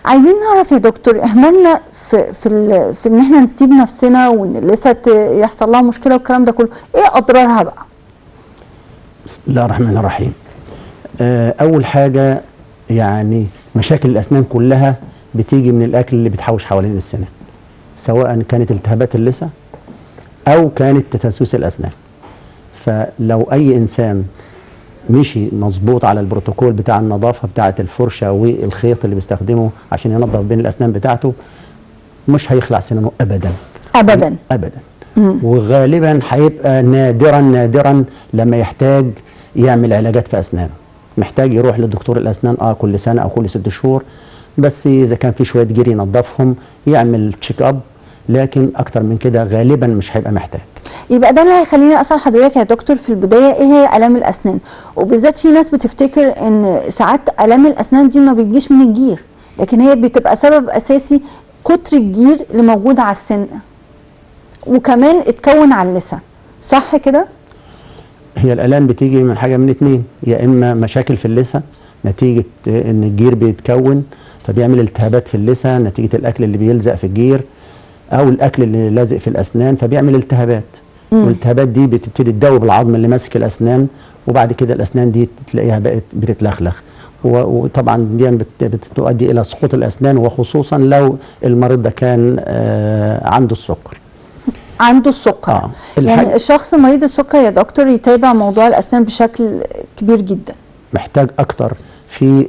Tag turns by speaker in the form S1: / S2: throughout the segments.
S1: عايزين نعرف يا دكتور اهمالنا في في ال- في ان احنا نسيب نفسنا وان لسه ت- يحصل لها مشكله والكلام ده كله ايه اضرارها بقى
S2: بسم الله الرحمن الرحيم آه، أول حاجة يعني مشاكل الأسنان كلها بتيجي من الأكل اللي بتحوش حوالين السنان سواء كانت التهابات اللثة أو كانت تسوس الأسنان فلو أي إنسان مشي مظبوط على البروتوكول بتاع النظافة بتاعة الفرشة والخيط اللي بيستخدمه عشان ينظف بين الأسنان بتاعته مش هيخلع سنانه أبدا
S1: ابدا
S2: ابدا وغالبا هيبقى نادرا نادرا لما يحتاج يعمل علاجات في اسنانه محتاج يروح لدكتور الاسنان اه كل سنه او كل ست شهور بس اذا كان في شويه جري ينظفهم يعمل تشيك اب لكن اكتر من كده غالبا مش هيبقى محتاج
S1: يبقى ده اللي هيخليني اسال حضرتك يا دكتور في البدايه ايه هي الام الاسنان وبالذات في ناس بتفتكر ان ساعات الام الاسنان دي ما بتجيش من الجير لكن هي بتبقى سبب اساسي كتر الجير اللي موجود على السن وكمان اتكون على اللثه صح كده
S2: هي الالام بتيجي من حاجه من اتنين يا اما مشاكل في اللثه نتيجه ان الجير بيتكون فبيعمل التهابات في اللثه نتيجه الاكل اللي بيلزق في الجير او الاكل اللي لازق في الاسنان فبيعمل التهابات والالتهابات دي بتبتدي تدوب العظم اللي ماسك الاسنان وبعد كده الاسنان دي تلاقيها بقت بتتلخلخ و- وطبعا دي بت- بتؤدي الى سقوط الاسنان وخصوصا لو المريض ده كان آه، عنده السكر
S1: عنده السكر
S2: آه.
S1: يعني
S2: الحاج-
S1: الشخص مريض السكر يا دكتور يتابع موضوع الاسنان بشكل كبير جدا
S2: محتاج اكتر في ال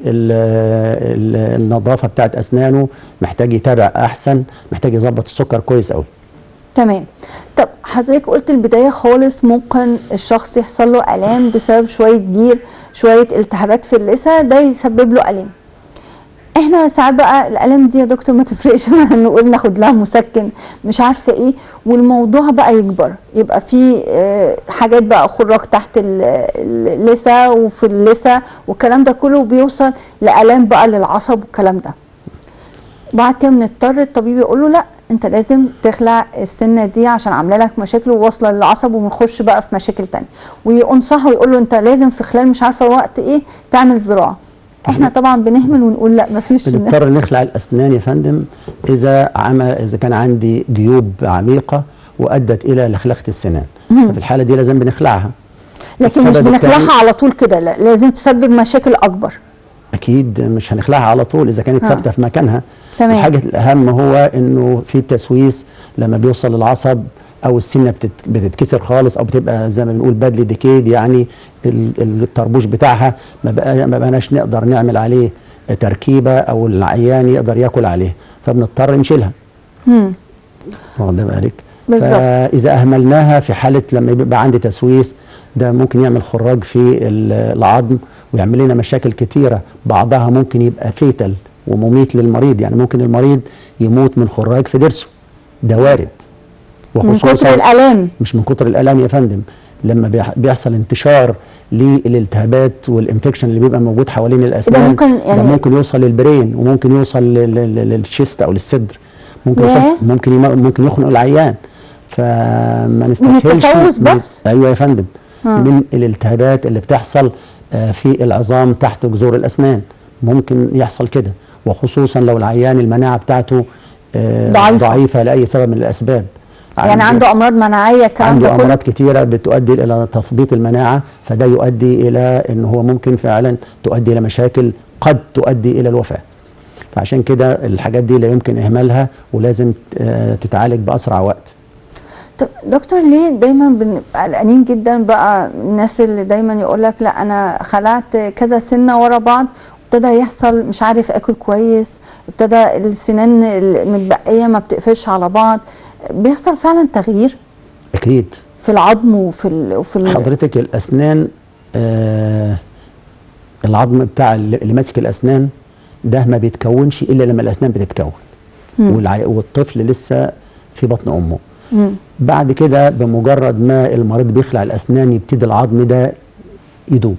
S2: ال النظافه بتاعت اسنانه محتاج يتابع احسن محتاج يظبط السكر كويس قوي
S1: تمام طب حضرتك قلت البداية خالص ممكن الشخص يحصل له آلام بسبب شوية جير شوية التهابات في اللثة ده يسبب له آلام احنا ساعات بقى الآلام دي يا دكتور ما تفرقش نقول ناخد لها مسكن مش عارفة ايه والموضوع بقى يكبر يبقى في آه، حاجات بقى خراج تحت ال- اللثة وفي اللثة والكلام ده كله بيوصل لآلام بقى للعصب والكلام ده بعد كده بنضطر الطبيب يقول له لا انت لازم تخلع السنه دي عشان عامله لك مشاكل وواصله للعصب وبنخش بقى في مشاكل تانية وينصحه ويقول له انت لازم في خلال مش عارفه وقت ايه تعمل زراعه احنا طبعا بنهمل ونقول لا مفيش
S2: بنضطر نخلع الاسنان يا فندم اذا عمل اذا كان عندي جيوب عميقه وادت الى لخلخه السنان ففي الحاله دي لازم بنخلعها
S1: لكن مش
S2: السبب
S1: بنخلعها
S2: التاني-
S1: على طول كده لا لازم تسبب مشاكل اكبر
S2: اكيد مش هنخلعها على طول اذا كانت
S1: آه.
S2: ثابته في مكانها
S1: تمام.
S2: الحاجه الاهم هو انه في تسويس لما بيوصل للعصب او السنه بتت بتتكسر خالص او بتبقى زي ما بنقول بادلي ديكيد يعني ال- ال- الطربوش بتاعها ما بقى ما بقناش نقدر نعمل عليه تركيبه او العيان يقدر ياكل عليه فبنضطر نشيلها
S1: مم.
S2: واخد بالك
S1: بالظبط.
S2: فاذا اهملناها في حاله لما يبقى عندي تسويس ده ممكن يعمل خراج في ال- العظم ويعمل لنا مشاكل كتيره بعضها ممكن يبقى فيتل ومميت للمريض يعني ممكن المريض يموت من خراج في ضرسه ده وارد
S1: من كتر الالام
S2: مش من كتر الالام يا فندم لما بيح- بيحصل انتشار للالتهابات والانفكشن اللي بيبقى موجود حوالين الاسنان
S1: ممكن يعني-
S2: ده ممكن يوصل للبرين وممكن يوصل لل- لل- للشيست او للصدر ممكن
S1: ياه.
S2: يوصل ممكن يم- ممكن يخنق العيان فما نستسهلش
S1: التسوس
S2: من-
S1: بس؟
S2: ايوه يا فندم
S1: آه.
S2: من الالتهابات اللي بتحصل آه، في العظام تحت جذور الاسنان ممكن يحصل كده وخصوصا لو العيان المناعه بتاعته آه،
S1: ضعيفة.
S2: ضعيفه لاي سبب من الاسباب
S1: يعني عنده امراض مناعيه الكلام ده
S2: عنده
S1: كله
S2: امراض كتيره بتؤدي الى تثبيط المناعه فده يؤدي الى ان هو ممكن فعلا تؤدي الى مشاكل قد تؤدي الى الوفاه فعشان كده الحاجات دي لا يمكن اهمالها ولازم آه، تتعالج باسرع وقت
S1: طب دكتور ليه دايما بنبقى قلقانين جدا بقى الناس اللي دايما يقول لك لا انا خلعت كذا سنه ورا بعض ابتدى يحصل مش عارف اكل كويس ابتدى السنان المتبقيه ما بتقفش على بعض بيحصل فعلا تغيير
S2: اكيد
S1: في العظم وفي ال... وفي ال...
S2: حضرتك الاسنان آه العظم بتاع اللي اللي ماسك الاسنان ده ما بيتكونش الا لما الاسنان بتتكون والع- والطفل لسه في بطن امه
S1: مم.
S2: بعد كده بمجرد ما المريض بيخلع الاسنان يبتدي العظم ده يدوب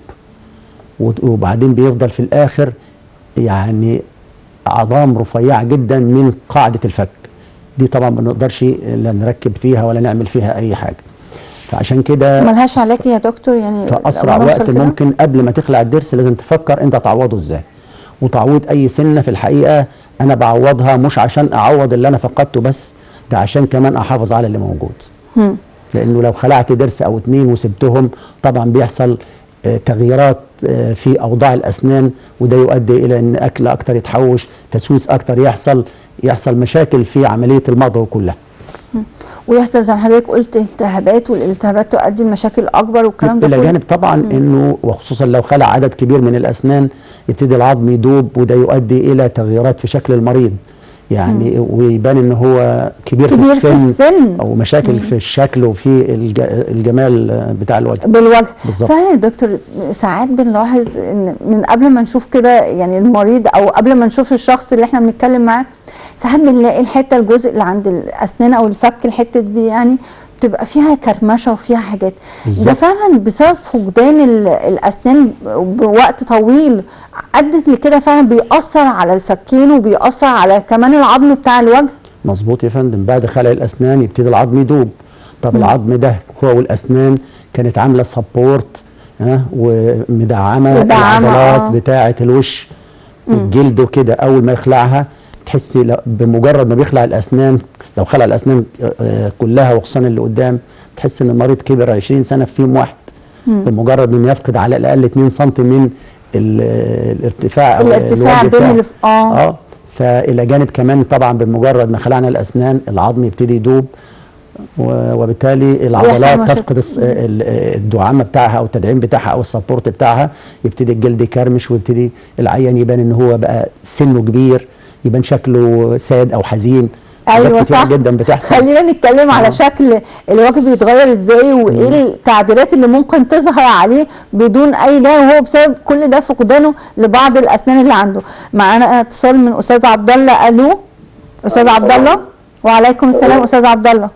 S2: وت- وبعدين بيفضل في الاخر يعني عظام رفيعه جدا من قاعده الفك دي طبعا ما نقدرش لا نركب فيها ولا نعمل فيها اي حاجه فعشان كده
S1: ملهاش علاج يا دكتور يعني
S2: في اسرع
S1: لما نوصل
S2: وقت
S1: كده؟
S2: ممكن قبل ما تخلع الضرس لازم تفكر انت تعوضه ازاي وتعويض اي سنه في الحقيقه انا بعوضها مش عشان اعوض اللي انا فقدته بس ده عشان كمان احافظ على اللي موجود
S1: هم.
S2: لانه لو خلعت ضرس او اتنين وسبتهم طبعا بيحصل آه، تغييرات آه، في اوضاع الاسنان وده يؤدي الى ان اكل اكتر يتحوش تسويس اكتر يحصل يحصل مشاكل في عمليه المضغ كلها
S1: ويحصل زي ما حضرتك قلت التهابات والالتهابات تؤدي لمشاكل اكبر والكلام ده
S2: الى
S1: كله
S2: جانب طبعا انه وخصوصا لو خلع عدد كبير من الاسنان يبتدي العظم يدوب وده يؤدي الى تغييرات في شكل المريض يعني ويبان ان هو كبير,
S1: كبير
S2: في
S1: في
S2: السن
S1: السن.
S2: او مشاكل في الشكل وفي الج- الجمال آه، بتاع الوجه
S1: بالوجه
S2: بالظبط.
S1: فعلا يا دكتور ساعات بنلاحظ ان من قبل ما نشوف كده يعني المريض او قبل ما نشوف الشخص اللي احنا بنتكلم معاه ساعات بنلاقي الحته الجزء اللي عند الاسنان او الفك الحته دي يعني بتبقى فيها كرمشه وفيها حاجات ده
S2: بالظبط.
S1: فعلا بسبب فقدان ال- الاسنان بوقت طويل ادت لكده فعلا بيأثر على الفكين وبيأثر على كمان العظم بتاع الوجه
S2: مظبوط يا فندم بعد خلع الاسنان يبتدي العظم يدوب طب العظم ده هو والاسنان كانت عامله سبورت ها ومدعمه
S1: مدعمة،
S2: العضلات
S1: آه.
S2: بتاعه الوش الجلد وكده اول ما يخلعها تحسي لا- بمجرد ما بيخلع الاسنان لو خلع الاسنان آه، كلها وخصوصا اللي قدام تحس ان المريض كبر 20 سنه في يوم واحد بمجرد انه يفقد على الاقل 2 سم من ال- الارتفاع أو
S1: الارتفاع
S2: الوجه
S1: بين
S2: بتاعه.
S1: اللي في- آه.
S2: اه فالى جانب كمان طبعا بمجرد ما خلعنا الاسنان العظم يبتدي يدوب و- وبالتالي العضلات
S1: مشاكل.
S2: تفقد الس- ال- الدعامه بتاعها او التدعيم بتاعها او السبورت بتاعها يبتدي الجلد يكرمش ويبتدي العيان يبان ان هو بقى سنه كبير يبان شكله ساد او حزين حاجات
S1: ايوه
S2: كتيرة
S1: صح
S2: جدا بتحصل
S1: خلينا نتكلم على
S2: آه.
S1: شكل الوجه بيتغير ازاي وايه التعبيرات اللي ممكن تظهر عليه بدون اي ده وهو بسبب كل ده فقدانه لبعض الاسنان اللي عنده معانا اتصال من استاذ عبد الله الو استاذ عبد الله وعليكم السلام استاذ عبد الله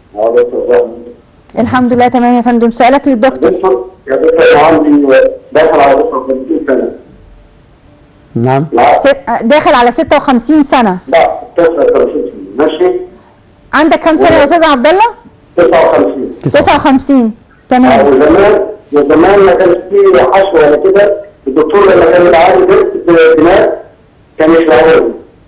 S1: الحمد لله تمام يا فندم سؤالك للدكتور
S3: دكتور يا دكتور انا عندي داخل على 59 سنه
S2: نعم
S3: لا
S1: ست- داخل على 56 سنه
S3: لا 59 ماشي
S1: عندك كام سنه يا استاذ عبد الله
S3: 59
S1: 59
S3: آه،
S1: تمام
S3: وزمان وزمان ما كانش فيه حشو ولا كده الدكتور لما كان يبقى عندي ضغط دماغ كان يشرحه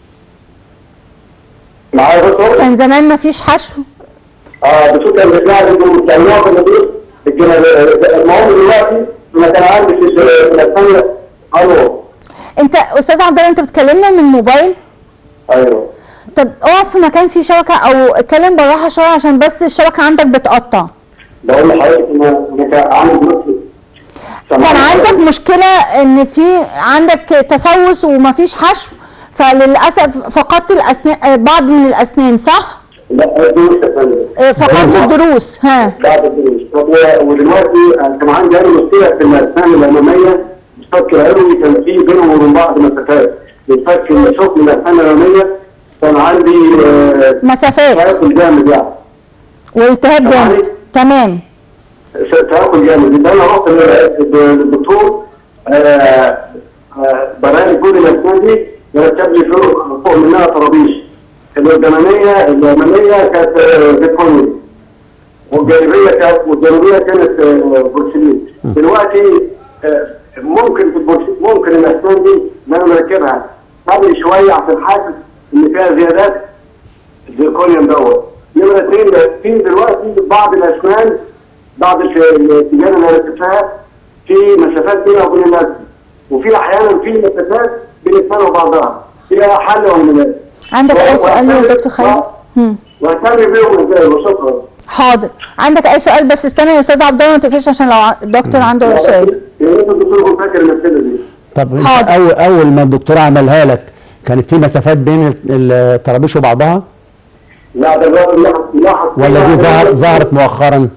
S3: معايا يا دكتور؟
S1: كان زمان ما فيش حشو
S3: اه الدكتور كان بيساعد انه كان يقعد النبيل المهم دلوقتي لما كان عندي في في الثانيه الو
S1: انت استاذ عبد الله انت بتكلمنا من الموبايل
S3: ايوه
S1: طب اقف في مكان فيه شبكه او اتكلم بالراحه شويه عشان بس الشبكه عندك بتقطع
S3: بقول لحضرتك ان انا كان عندي ضغط
S1: كان عندك مشكله ان في عندك تسوس ومفيش حشو فللاسف فقدت الاسنان آه، بعض من الاسنان صح
S3: لا الدروس يا فندم
S1: آه، فقدت الضروس ها
S3: بعد الدروس طب و- ودلوقتي أنا كان عندي انا مشكله في الاسنان الاماميه الفك العلوي كان في بينهم وبين بعض مسافات الفك الشوك من الاسنان الاماميه كان عندي آه،
S1: مسافات
S3: تاكل جامد يعني
S1: والتهاب جامد تمام
S3: تاكل جامد يبقى انا رحت لل- للدكتور آه، آه، براني كل الاسنان دي ركب لي فوق فوق منها طرابيش القدامانيه الاماميه كانت آه، زيركونيوم والجانبيه كانت والجانبيه كانت آه، بورسلين دلوقتي آه، ممكن في البورسلين ممكن الاسنان دي ان انا مركبها قبل شويه عشان حاسس ان فيها زيادات الزيركونيوم دوت نمرة اثنين في دلوقتي بعض الاسنان بعض الش- الاتجاه اللي ركبتها في مسافات بينها وبين الناس وفي احيانا في مسافات بين الاسنان وبعضها فيها حل ولا
S1: عندك اي سؤال يا دكتور خالد هم.
S3: واهتم بيهم ازاي وشكرا
S1: حاضر عندك اي سؤال بس استنى يا استاذ عبد الله ما تقفلش عشان لو ع- الدكتور عنده سؤال
S3: يا ريت الدكتور يكون فاكر المساله دي
S2: طب انت
S1: حاضر.
S2: اول اول ما الدكتور عملها لك كانت في مسافات بين ال- الطرابيش وبعضها
S3: لا ده دلوقتي لاحظ لاحظ
S2: ولا دي ظهر ظهرت مؤخرا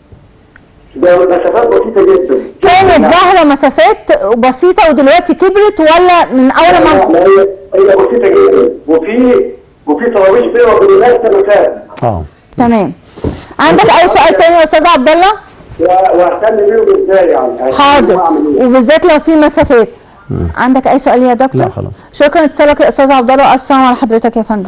S3: ده مسافات بسيطه جدا
S1: كانت ظاهره مسافات بسيطه ودلوقتي كبرت ولا من اول ما
S3: لا، لا، هي هي بسيطه جدا وفي وفي طراويش بينها وبين الناس مسافات
S2: اه
S1: تمام عندك اي سؤال تاني يا استاذ عبد الله
S3: واهتم بيهم ازاي يعني
S1: حاضر
S3: أعمل إيه؟
S1: وبالذات لو في مسافات عندك اي سؤال يا دكتور
S2: لا، خلاص.
S1: شكرا اتصالك يا استاذ عبد الله والف سلامه على حضرتك يا فندم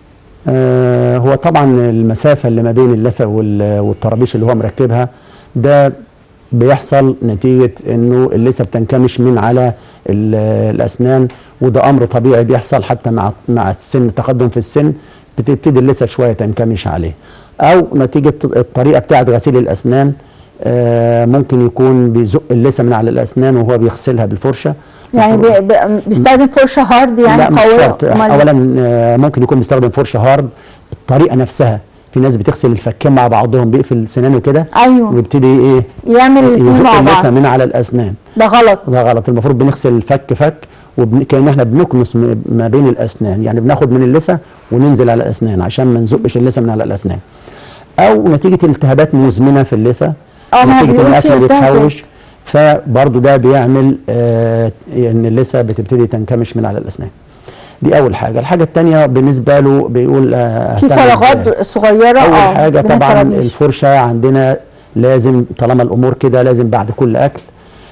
S2: آه، هو طبعا المسافة اللي ما بين اللثة وال- والطرابيش اللي هو مركبها ده بيحصل نتيجه انه اللثه بتنكمش من على ال- الاسنان وده امر طبيعي بيحصل حتى مع مع السن التقدم في السن بتبتدي اللثه شويه تنكمش عليه او نتيجه الطريقه بتاعه غسيل الاسنان آه، ممكن يكون بيزق اللثه من على الاسنان وهو بيغسلها بالفرشه
S1: يعني بي بي بيستخدم فرشه هارد يعني
S2: لا مش
S1: قويه
S2: شرط
S1: أمال-
S2: اولا آه، ممكن يكون بيستخدم فرشه هارد الطريقه نفسها في ناس بتغسل الفكين مع بعضهم بيقفل سنانه كده
S1: ايوه
S2: ويبتدي ايه
S1: يعمل الاثنين
S2: يزق
S1: مع
S2: اللثه
S1: بعض
S2: من على الاسنان
S1: ده غلط
S2: ده غلط المفروض بنغسل الفك فك وكأن احنا بنكنس م- ما بين الاسنان يعني بناخد من اللثه وننزل على الاسنان عشان ما نزقش اللثه من على الاسنان او نتيجه التهابات مزمنه في اللثه
S1: اه ما
S2: نتيجه
S1: بيقول في
S2: الاكل
S1: التهاب.
S2: بيتحوش فبرضه ده بيعمل آه ان اللثه بتبتدي تنكمش من على الاسنان دي اول حاجه الحاجه الثانيه بالنسبه له بيقول آه
S1: في
S2: أهتم إزاي؟
S1: فراغات صغيره
S2: اول
S1: اه
S2: حاجه
S1: بين
S2: طبعا
S1: الطرابيش.
S2: الفرشه عندنا لازم طالما الامور كده لازم بعد كل اكل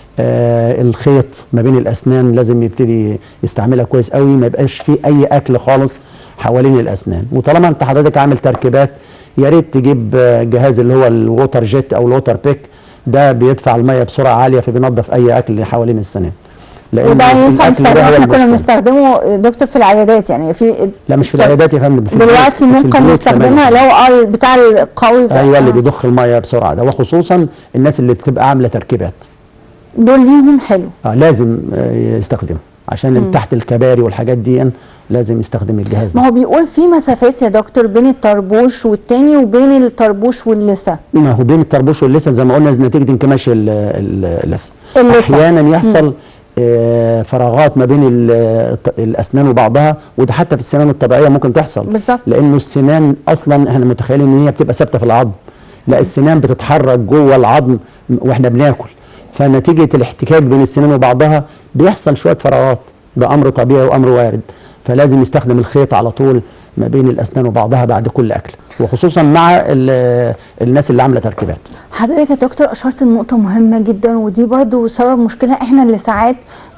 S2: آه الخيط ما بين الاسنان لازم يبتدي يستعملها كويس قوي ما يبقاش فيه اي اكل خالص حوالين الاسنان وطالما انت حضرتك عامل تركيبات يا ريت تجيب آه، جهاز اللي هو الووتر جيت او الووتر بيك ده بيدفع الميه بسرعه عاليه فبينظف اي اكل اللي حوالين السنان لأن
S1: وده ينفع
S2: الأكل ده
S1: نستخدمه
S2: هو
S1: احنا كنا
S2: المشكلة.
S1: بنستخدمه دكتور في العيادات يعني في
S2: لا مش في العيادات يا فندم في البيوت-
S1: دلوقتي
S2: في
S1: ممكن
S2: البيوت
S1: نستخدمها
S2: كمان.
S1: لو اه بتاع القوي ده
S2: ايوه اللي
S1: آه.
S2: بيضخ الميه بسرعه ده وخصوصا الناس اللي بتبقى عامله تركيبات
S1: دول ليهم حلو
S2: آه لازم آه يستخدمه عشان اللي تحت الكباري والحاجات دي لازم يستخدم الجهاز
S1: ما
S2: ده
S1: هو بيقول في مسافات يا دكتور بين الطربوش والتاني وبين الطربوش واللثه
S2: ما هو بين الطربوش واللسه زي ما قلنا نتيجه انكماش ال- ال- اللثه
S1: اللثة.
S2: احيانا يحصل آه فراغات ما بين ال- الط- الاسنان وبعضها وده حتى في السنان الطبيعيه ممكن تحصل
S1: بالظبط.
S2: لانه السنان اصلا احنا متخيلين ان هي بتبقى ثابته في العظم لا السنان بتتحرك جوه العظم واحنا بناكل فنتيجه الاحتكاك بين السنان وبعضها بيحصل شويه فراغات ده امر طبيعي وامر وارد فلازم يستخدم الخيط على طول ما بين الاسنان وبعضها بعد كل اكل وخصوصا مع ال- الناس اللي عامله تركيبات
S1: حضرتك يا دكتور اشرت لنقطه مهمه جدا ودي برضو سبب مشكله احنا اللي ساعات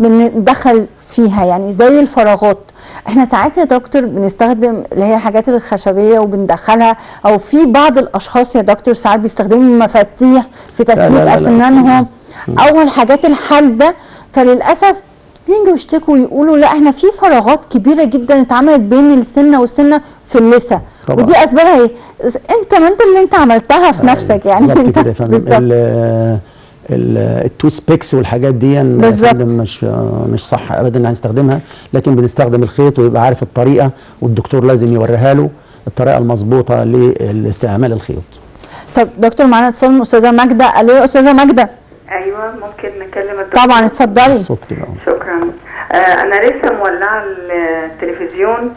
S1: بندخل فيها يعني زي الفراغات احنا ساعات يا دكتور بنستخدم اللي هي الحاجات الخشبيه وبندخلها او في بعض الاشخاص يا دكتور ساعات بيستخدموا مفاتيح في
S2: لا،
S1: تسليك
S2: لا، لا.
S1: اسنانهم او الحاجات الحاده فللاسف يجوا يشتكوا ويقولوا لا احنا في فراغات كبيره جدا اتعملت بين السنه والسنه في اللثه
S2: طبعا.
S1: ودي اسبابها ايه؟ انت ما انت اللي انت عملتها في نفسك يعني
S2: بالظبط
S1: انت
S2: كده يا فندم
S1: بالظبط.
S2: ال- ال- التوس بيكس والحاجات دي يا
S1: بالظبط.
S2: فندم مش مش صح ابدا ان هنستخدمها لكن بنستخدم الخيط ويبقى عارف الطريقه والدكتور لازم يوريها له الطريقه المظبوطه لاستعمال الخيط
S1: طب دكتور معانا اتصال من استاذه ماجده الو يا استاذه ماجده
S4: ايوه ممكن نكلم الدكتور
S1: طبعا اتفضلي
S2: الصوت كده أهو.
S4: شكرا آه انا لسه مولعه التلفزيون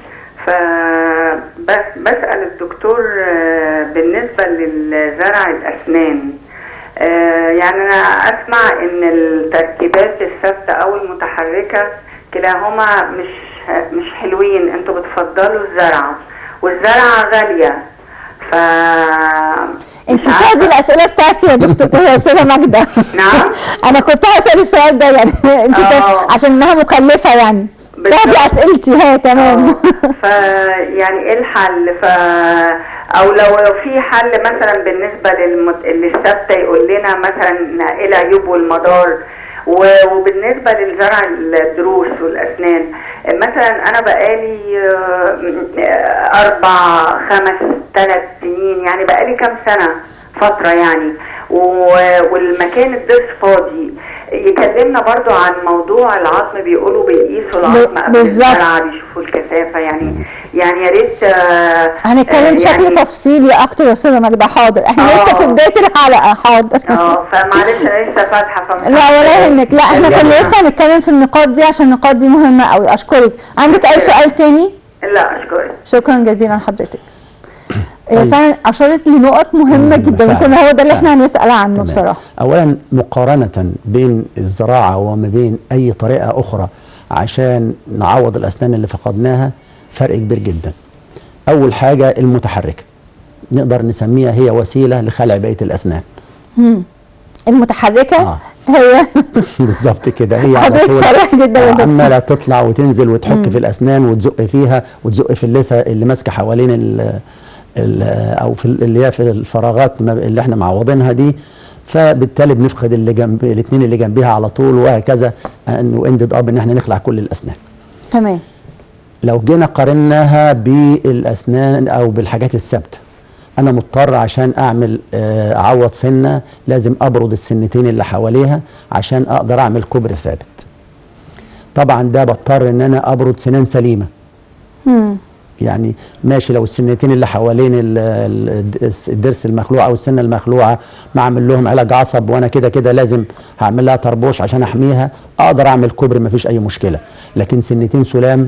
S4: فبسال الدكتور آه بالنسبه لزرع الاسنان آه يعني انا اسمع ان التركيبات الثابته او المتحركه كلاهما مش مش حلوين انتوا بتفضلوا الزرع والزرعه غاليه ف
S1: انت
S4: مش عارفة.
S1: بتاخدي الاسئله بتاعتي يا دكتور يا استاذه ماجده
S4: نعم.
S1: انا كنت هسال السؤال ده يعني انت
S4: اه.
S1: عشان انها مكلفه يعني
S4: بالظبط.
S1: تاخدي اسئلتي ها تمام
S4: ف يعني ايه الحل ف او لو في حل مثلا بالنسبه للمت... للثابته يقول لنا مثلا ايه العيوب والمدار و... وبالنسبه للزرع الضروس والاسنان مثلا انا بقالي آه، اربع خمس ثلاث سنين يعني بقالي كام سنه فتره يعني و... والمكان الضرس فاضي يكلمنا برضو عن موضوع العظم بيقولوا بيقيسوا العظم قبل
S1: بالظبط.
S4: الزرعه بيشوفوا الكثافه يعني يعني يا ريت آه،
S1: هنتكلم
S4: آه،
S1: بشكل
S4: يعني
S1: تفصيلي اكتر يا استاذه ماجده حاضر احنا
S4: اه.
S1: لسه في بدايه الحلقه حاضر
S4: اه فمعلش انا لسه فاتحه فمش
S1: لا
S4: عارفة
S1: ولا
S4: إيه.
S1: يهمك لا احنا كنا لسه هنتكلم في النقاط دي عشان النقاط دي مهمه قوي اشكرك عندك اي سؤال تاني
S4: لا اشكرك
S1: شكرا جزيلا لحضرتك هي
S2: طيب.
S1: فعلا اشارت لنقط مهمه
S2: مم،
S1: جدا
S2: فعلا.
S1: وكنا هو ده اللي احنا هنسال عنه
S2: تمام.
S1: بصراحه
S2: اولا مقارنه بين الزراعه وما بين اي طريقه اخرى عشان نعوض الاسنان اللي فقدناها فرق كبير جدا اول حاجه المتحركه نقدر نسميها هي وسيله لخلع بقيه الاسنان
S1: المتحركه
S2: آه.
S1: هي
S2: بالظبط كده هي على
S1: حضرتك
S2: طول
S1: صريح جدا يا دكتور.
S2: عماله تطلع وتنزل وتحك في الاسنان وتزق فيها وتزق في اللثه اللي ماسكه حوالين ال ال او في ال- اللي هي في الفراغات ما- اللي احنا معوضينها دي فبالتالي بنفقد اللي جنب الاثنين اللي جنبيها على طول وهكذا واندد اب ان احنا نخلع كل الاسنان
S1: تمام
S2: لو جينا قارناها بالاسنان او بالحاجات الثابته انا مضطر عشان اعمل آه، اعوض سنه لازم ابرد السنتين اللي حواليها عشان اقدر اعمل كوبري ثابت طبعا ده بضطر ان انا ابرد سنان سليمه
S1: مم.
S2: يعني ماشي لو السنتين اللي حوالين ال- ال- الضرس المخلوع او السنه المخلوعه ما اعمل لهم علاج عصب وانا كده كده لازم هعمل لها طربوش عشان احميها اقدر اعمل كوبري ما فيش اي مشكله لكن سنتين سلام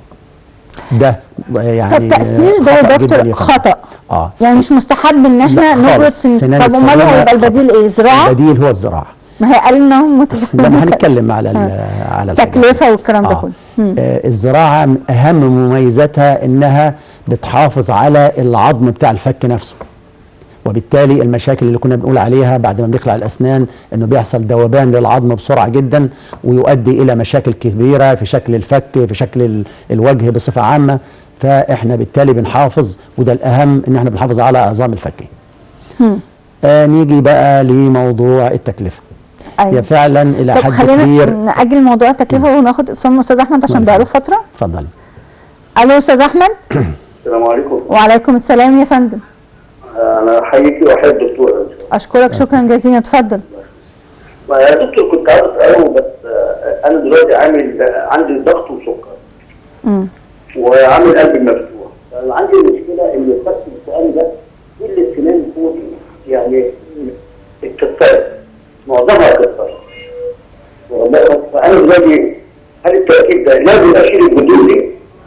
S2: ده يعني
S1: طب تأثير ده يا
S2: خطأ
S1: دكتور
S2: جداً يا فندم.
S1: خطأ
S2: اه
S1: يعني مش مستحب ان احنا
S2: لا
S1: نبرد
S2: خالص.
S1: سن
S2: سنان
S1: طب امال
S2: السليمة
S1: هيبقى
S2: خطأ.
S1: البديل ايه زراعه؟
S2: البديل هو الزراعه
S1: ما هي قال انهم
S2: ده ما هنتكلم على ال- على الحاجات دي.
S1: تكلفه والكلام ده
S2: آه.
S1: كله مم.
S2: آه الزراعه م- اهم مميزاتها انها بتحافظ على العظم بتاع الفك نفسه وبالتالي المشاكل اللي كنا بنقول عليها بعد ما بنخلع الاسنان انه بيحصل ذوبان للعظم بسرعه جدا ويؤدي الى مشاكل كبيره في شكل الفك في شكل ال- الوجه بصفه عامه فاحنا بالتالي بنحافظ وده الاهم ان احنا بنحافظ على عظام الفك
S1: مم.
S2: آه نيجي بقى لموضوع التكلفه هي
S1: ايوه
S2: فعلا الى
S1: طب
S2: حد
S1: خلينا
S2: كبير
S1: نأجل موضوع التكلفه وناخد اتصال من استاذ احمد عشان
S2: ماشي.
S1: بقاله فتره
S2: اتفضل
S1: الو استاذ احمد
S3: السلام عليكم
S1: وعليكم السلام يا فندم
S3: انا احييكي واحيي الدكتور
S1: اشكرك شكرا جزيلا اتفضل
S3: يا دكتور كنت عاوز اساله بس آه، انا دلوقتي عامل آه، عندي ضغط وسكر
S1: مم.
S3: وعامل قلب مفتوح انا عندي مشكله ان الخط السؤال ده كل السنان فوق يعني اتكسرت معظمها اتكسرت والله- فانا دلوقتي هل التاكيد ده لازم اشيل الجذور دي؟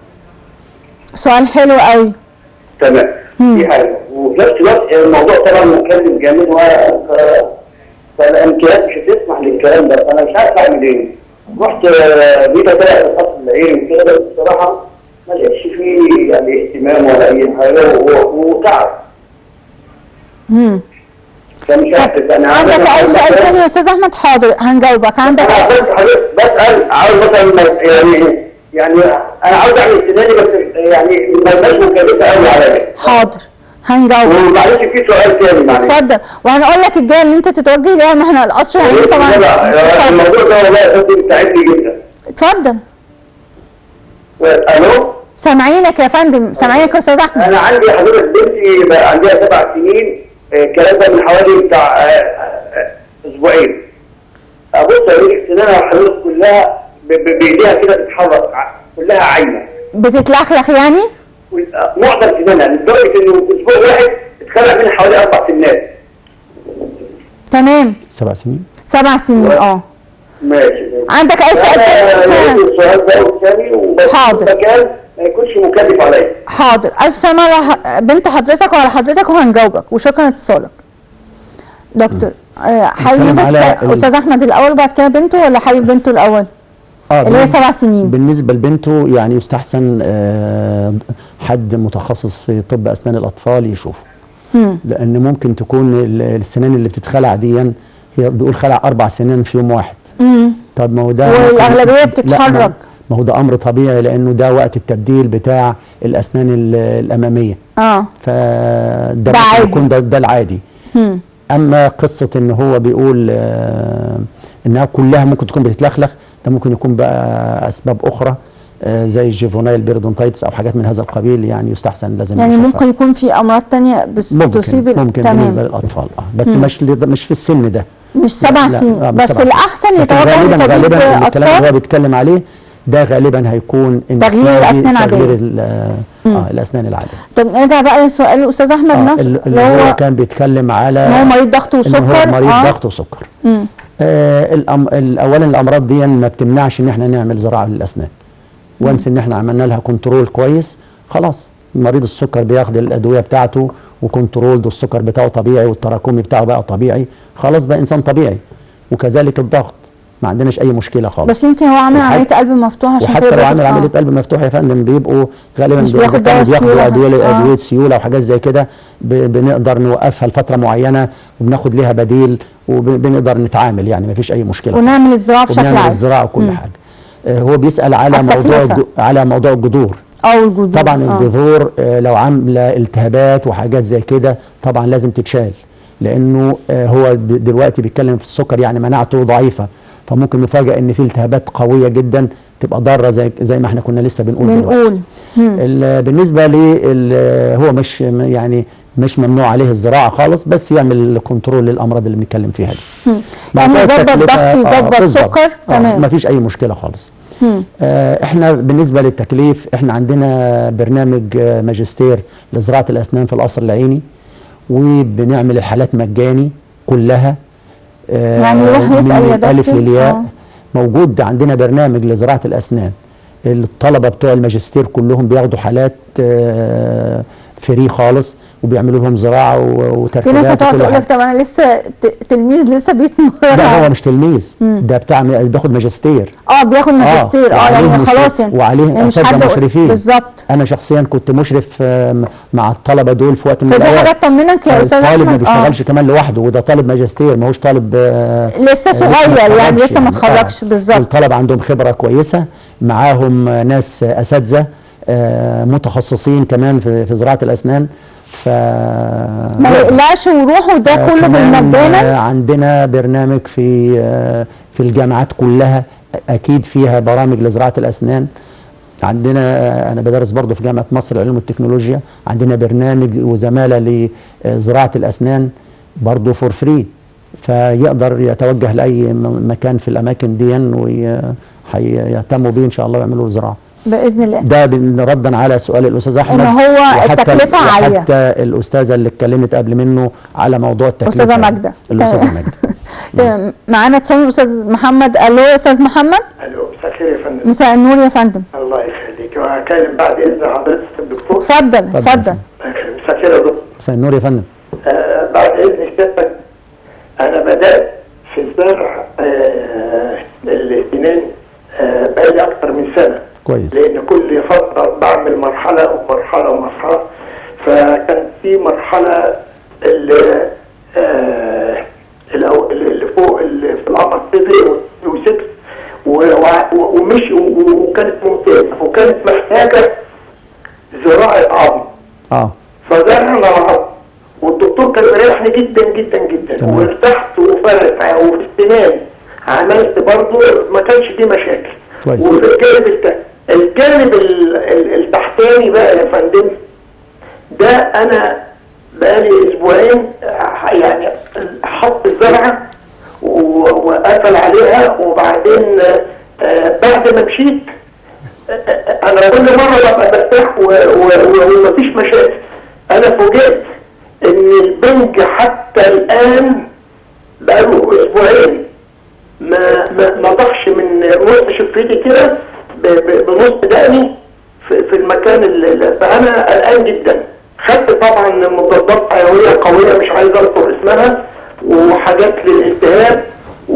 S1: سؤال حلو قوي
S3: تمام دي حاجه وفي نفس الوقت الموضوع طبعا مكلف جامد و فالامكانيات مش هتسمح للكلام ده فانا مش عارف اعمل ايه رحت آه، بيتا طلع في القصر العيني وكده بس بصراحه ما لقيتش فيه يعني اهتمام ولا اي حاجه و- وتعب
S1: مم.
S3: فمش عارف انا
S1: عندك
S3: عاوز
S1: اي
S3: أسأل
S1: سؤال
S3: مثلاً-
S1: تاني يا استاذ احمد حاضر هنجاوبك عندك
S3: انا
S1: أي
S3: بس
S1: سؤال؟
S3: حضرتك بسال عاوز مثلا يعني يعني انا عاوز اعمل سناني بس يعني ما يبقاش مكلفه قوي عليا
S1: حاضر هنجاوبك
S3: ومعلش في سؤال تاني معلش
S1: اتفضل وهنقول لك الجهه اللي انت تتوجه ليها ما احنا القصر يعني طبعا
S3: لا،
S1: اتفضل.
S3: الموضوع ده والله يا فندم تعبني جدا
S1: اتفضل
S3: الو
S1: سامعينك يا فندم سامعينك يا استاذ احمد
S3: انا عندي حضرتك بنتي بقى عندها سبع سنين آه، الكلام ده من حوالي بتاع آه، آه، اسبوعين ابص الاقي سنانها حضرتك كلها ب- ب- بايديها كده بتتحرك ع- كلها عايمه
S1: بتتلخلخ يعني
S3: وال- آه، معظم سنانها لدرجه انه في اسبوع واحد اتخلع منها حوالي اربع سنات
S1: تمام
S2: سبع سنين
S1: سبع سنين اه
S3: ماشي
S1: عندك اي سؤال
S3: أنا
S1: تاني
S3: يريد
S1: ها.
S3: السؤال ده والثاني وبس
S1: حاضر.
S3: مكان ما يكونش مكلف عليا
S1: حاضر الف سلامه على ح- بنت حضرتك وعلى حضرتك وهنجاوبك وشكرا اتصالك دكتور آه، حابب
S2: نتكلم
S1: انت
S2: على
S1: تتكلم-
S2: ال-
S1: استاذ احمد الاول بعد كده بنته ولا حابب بنته الاول
S2: اه
S1: اللي هي
S2: بالنسبة-
S1: سبع سنين
S2: بالنسبه لبنته يعني يستحسن آه، حد متخصص في طب اسنان الاطفال يشوفه
S1: مم.
S2: لان ممكن تكون ال- السنان اللي بتتخلع دي هي بيقول خلع اربع سنان في يوم واحد
S1: مم.
S2: طب ما هو ده
S1: والأغلبية
S2: لا،
S1: بتتخرج.
S2: ما- ما هو ده امر طبيعي لانه ده وقت التبديل بتاع الاسنان ال- الاماميه
S1: اه
S2: فده
S1: ده
S2: ممكن
S1: عادي.
S2: يكون ده, ده العادي
S1: مم.
S2: اما قصه ان هو بيقول آه انها كلها ممكن تكون بتتلخلخ ده ممكن يكون بقى اسباب اخرى آه زي الجيفونايل بيرودونتايتس او حاجات من هذا القبيل يعني يستحسن لازم
S1: يعني
S2: نشوفها.
S1: ممكن يكون في امراض تانية بس
S2: ممكن
S1: بتصيب ال-
S2: ممكن بالنسبه
S1: تمام
S2: للاطفال اه بس مش لد- مش في السن ده
S1: مش سبع
S2: لا،
S1: سنين
S2: لا، مش
S1: بس
S2: سبع سنين.
S1: الاحسن
S2: لكن
S1: يتوجه
S2: غالبا
S1: لطبيب
S2: غالبا الكلام اللي هو
S1: اطفال
S2: بيتكلم عليه ده غالبا هيكون إن
S1: تغيير
S2: السنة دي
S1: الأسنان
S2: تغيير
S1: عادية.
S2: ال- آه الاسنان العاديه
S1: طب نرجع بقى لسؤال الاستاذ احمد
S2: آه
S1: نفسه
S2: اللي
S1: اللي
S2: هو
S1: هو
S2: كان بيتكلم على
S1: إن هو مريض ضغط
S2: إن
S1: وسكر
S2: هو مريض
S1: آه.
S2: ضغط وسكر
S1: مم.
S2: آه الأم... ال- اولا الامراض دي ما بتمنعش ان احنا نعمل زراعه للاسنان وانس ان احنا عملنا لها كنترول كويس خلاص مريض السكر بياخد الادويه بتاعته وكنترول ده السكر بتاعه طبيعي والتراكمي بتاعه بقى طبيعي خلاص بقى انسان طبيعي وكذلك الضغط ما عندناش اي مشكله خالص
S1: بس يمكن هو عامل
S2: وحتى-
S1: عمليه قلب مفتوح عشان
S2: وحتى
S1: كده
S2: لو عامل
S1: بياخد-
S2: عمليه
S1: آه.
S2: قلب مفتوح يا فندم بيبقوا غالبا
S1: مش
S2: دول
S1: بياخد
S2: إذا كانوا
S1: دواء
S2: بياخدوا
S1: سيولة.
S2: ادويه
S1: آه.
S2: ادويه سيوله وحاجات زي كده ب- بنقدر نوقفها لفتره معينه وبناخد ليها بديل وبنقدر نتعامل يعني ما فيش اي مشكله
S1: ونعمل الزراعه بشكل
S2: وبنعمل
S1: عام
S2: الزراعه وكل حاجه آه، هو بيسال على موضوع
S1: التكلفة.
S2: الج- على موضوع الجذور
S1: او الجذور
S2: طبعا
S1: آه.
S2: الجذور آه، لو عامله التهابات وحاجات زي كده طبعا لازم تتشال لانه آه، هو د- دلوقتي بيتكلم في السكر يعني مناعته ضعيفه فممكن نفاجئ ان في التهابات قويه جدا تبقى ضاره زي زي ما احنا كنا لسه بنقول دلوقتي.
S1: بنقول مم.
S2: ال- بالنسبه لل هو مش يعني مش ممنوع عليه الزراعه خالص بس يعمل كنترول للامراض اللي بنتكلم فيها دي
S1: مم. يعني
S2: مع
S1: يظبط
S2: التكلفة-
S1: ضغط يظبط
S2: بالظبط.
S1: سكر تمام
S2: ما فيش اي مشكله خالص
S1: مم.
S2: آه، احنا بالنسبه للتكليف احنا عندنا برنامج آه، ماجستير لزراعه الاسنان في القصر العيني وبنعمل الحالات مجاني كلها آه،
S1: يعني يروح يسأل
S2: من
S1: يا
S2: الالف
S1: دكتور؟
S2: للياء
S1: آه.
S2: موجود عندنا برنامج لزراعه الاسنان الطلبه بتوع الماجستير كلهم بياخدوا حالات آه، فري خالص وبيعملوا لهم زراعه و-
S1: في
S2: وتركيبات
S1: ناس هتقعد
S2: وكل
S1: تقول
S2: حاجة.
S1: لك طب انا لسه ت- تلميذ لسه بيتمرن
S2: لا هو مش تلميذ ده بتاع بياخد ماجستير
S1: اه بياخد ماجستير اه
S2: وعليه
S1: يعني
S2: مشرف-
S1: خلاص يعني
S2: وعليه
S1: يعني مش
S2: اساتذه
S1: حد
S2: مشرفين
S1: بالظبط
S2: انا شخصيا كنت مشرف آه، م- مع الطلبه دول في وقت من
S1: فدي
S2: الاوقات
S1: حاجه تطمنك يا استاذ
S2: الطالب ما
S1: احمد
S2: بيشتغلش كمان لوحده وده طالب ماجستير ما هوش طالب آه،
S1: لسه
S2: آه،
S1: صغير
S2: ما
S1: يعني
S2: اتخرجش
S1: لسه ما
S2: آه.
S1: اتخرجش بالظبط
S2: الطلب عندهم خبره كويسه معاهم آه، ناس آه، اساتذه آه، متخصصين كمان في في زراعه الاسنان ف
S1: ما يقلقش وروحوا ده
S2: آه،
S1: كله
S2: كمان، آه،
S1: بالمجانا
S2: عندنا برنامج في آه، في الجامعات كلها اكيد فيها برامج لزراعه الاسنان عندنا آه، انا بدرس برضه في جامعه مصر العلوم والتكنولوجيا عندنا برنامج وزماله لزراعه الاسنان برضه فور فري فيقدر يتوجه لاي م- مكان في الاماكن دي ويهتموا بيه ان شاء الله ويعملوا زراعه
S1: باذن الله
S2: ده بن- ردا على سؤال الاستاذ احمد
S1: إن هو
S2: وحتى-
S1: التكلفة عالية.
S2: وحتى الاستاذه اللي اتكلمت قبل منه على موضوع التكلفه
S1: استاذه ماجده
S2: الاستاذه
S1: تمام.
S2: ماجده
S1: تمام. معانا اتصال من الاستاذ محمد الو يا استاذ محمد
S5: الو مساء الخير يا فندم
S1: مساء النور يا فندم
S5: الله يخليك وهكلم بعد اذن حضرتك الدكتور
S1: اتفضل
S2: اتفضل.
S1: اتفضل
S5: مساء الخير يا دكتور
S2: مساء النور يا فندم
S5: آه بعد اذن سيادتك انا بدات في زرع آه السنان آه بقالي اكتر من سنه
S2: كويس
S5: لان كل فتره بعمل مرحله ومرحله ومرحله فكان في مرحله اللي آه الأو- اللي فوق اللي في القمر 7 و6 ومش و- وكانت ممتازه وكانت محتاجه زراعه عظم
S2: اه
S5: فزرعنا العظم والدكتور كان مريحني جدا جدا جدا
S2: تمام.
S5: وارتحت وفرق وفي السنان عملت برضه ما كانش دي مشاكل
S2: كويس.
S5: وفي الجانب الت... الجانب ال... ال... التحتاني بقى يا فندم ده انا بقالي اسبوعين ح- يعني حط الزرعه و... وقفل عليها وبعدين آه، بعد ما مشيت انا كل مره ببقى مرتاح و- و- و- ومفيش مشاكل انا فوجئت ان البنج حتى الان بقاله اسبوعين ما ما ما ضخش من نص شفتي كده ب- ب- بنص دقني في, في المكان اللي فانا قلقان جدا خدت طبعا مضادات حيويه قويه مش عايز اذكر اسمها وحاجات للالتهاب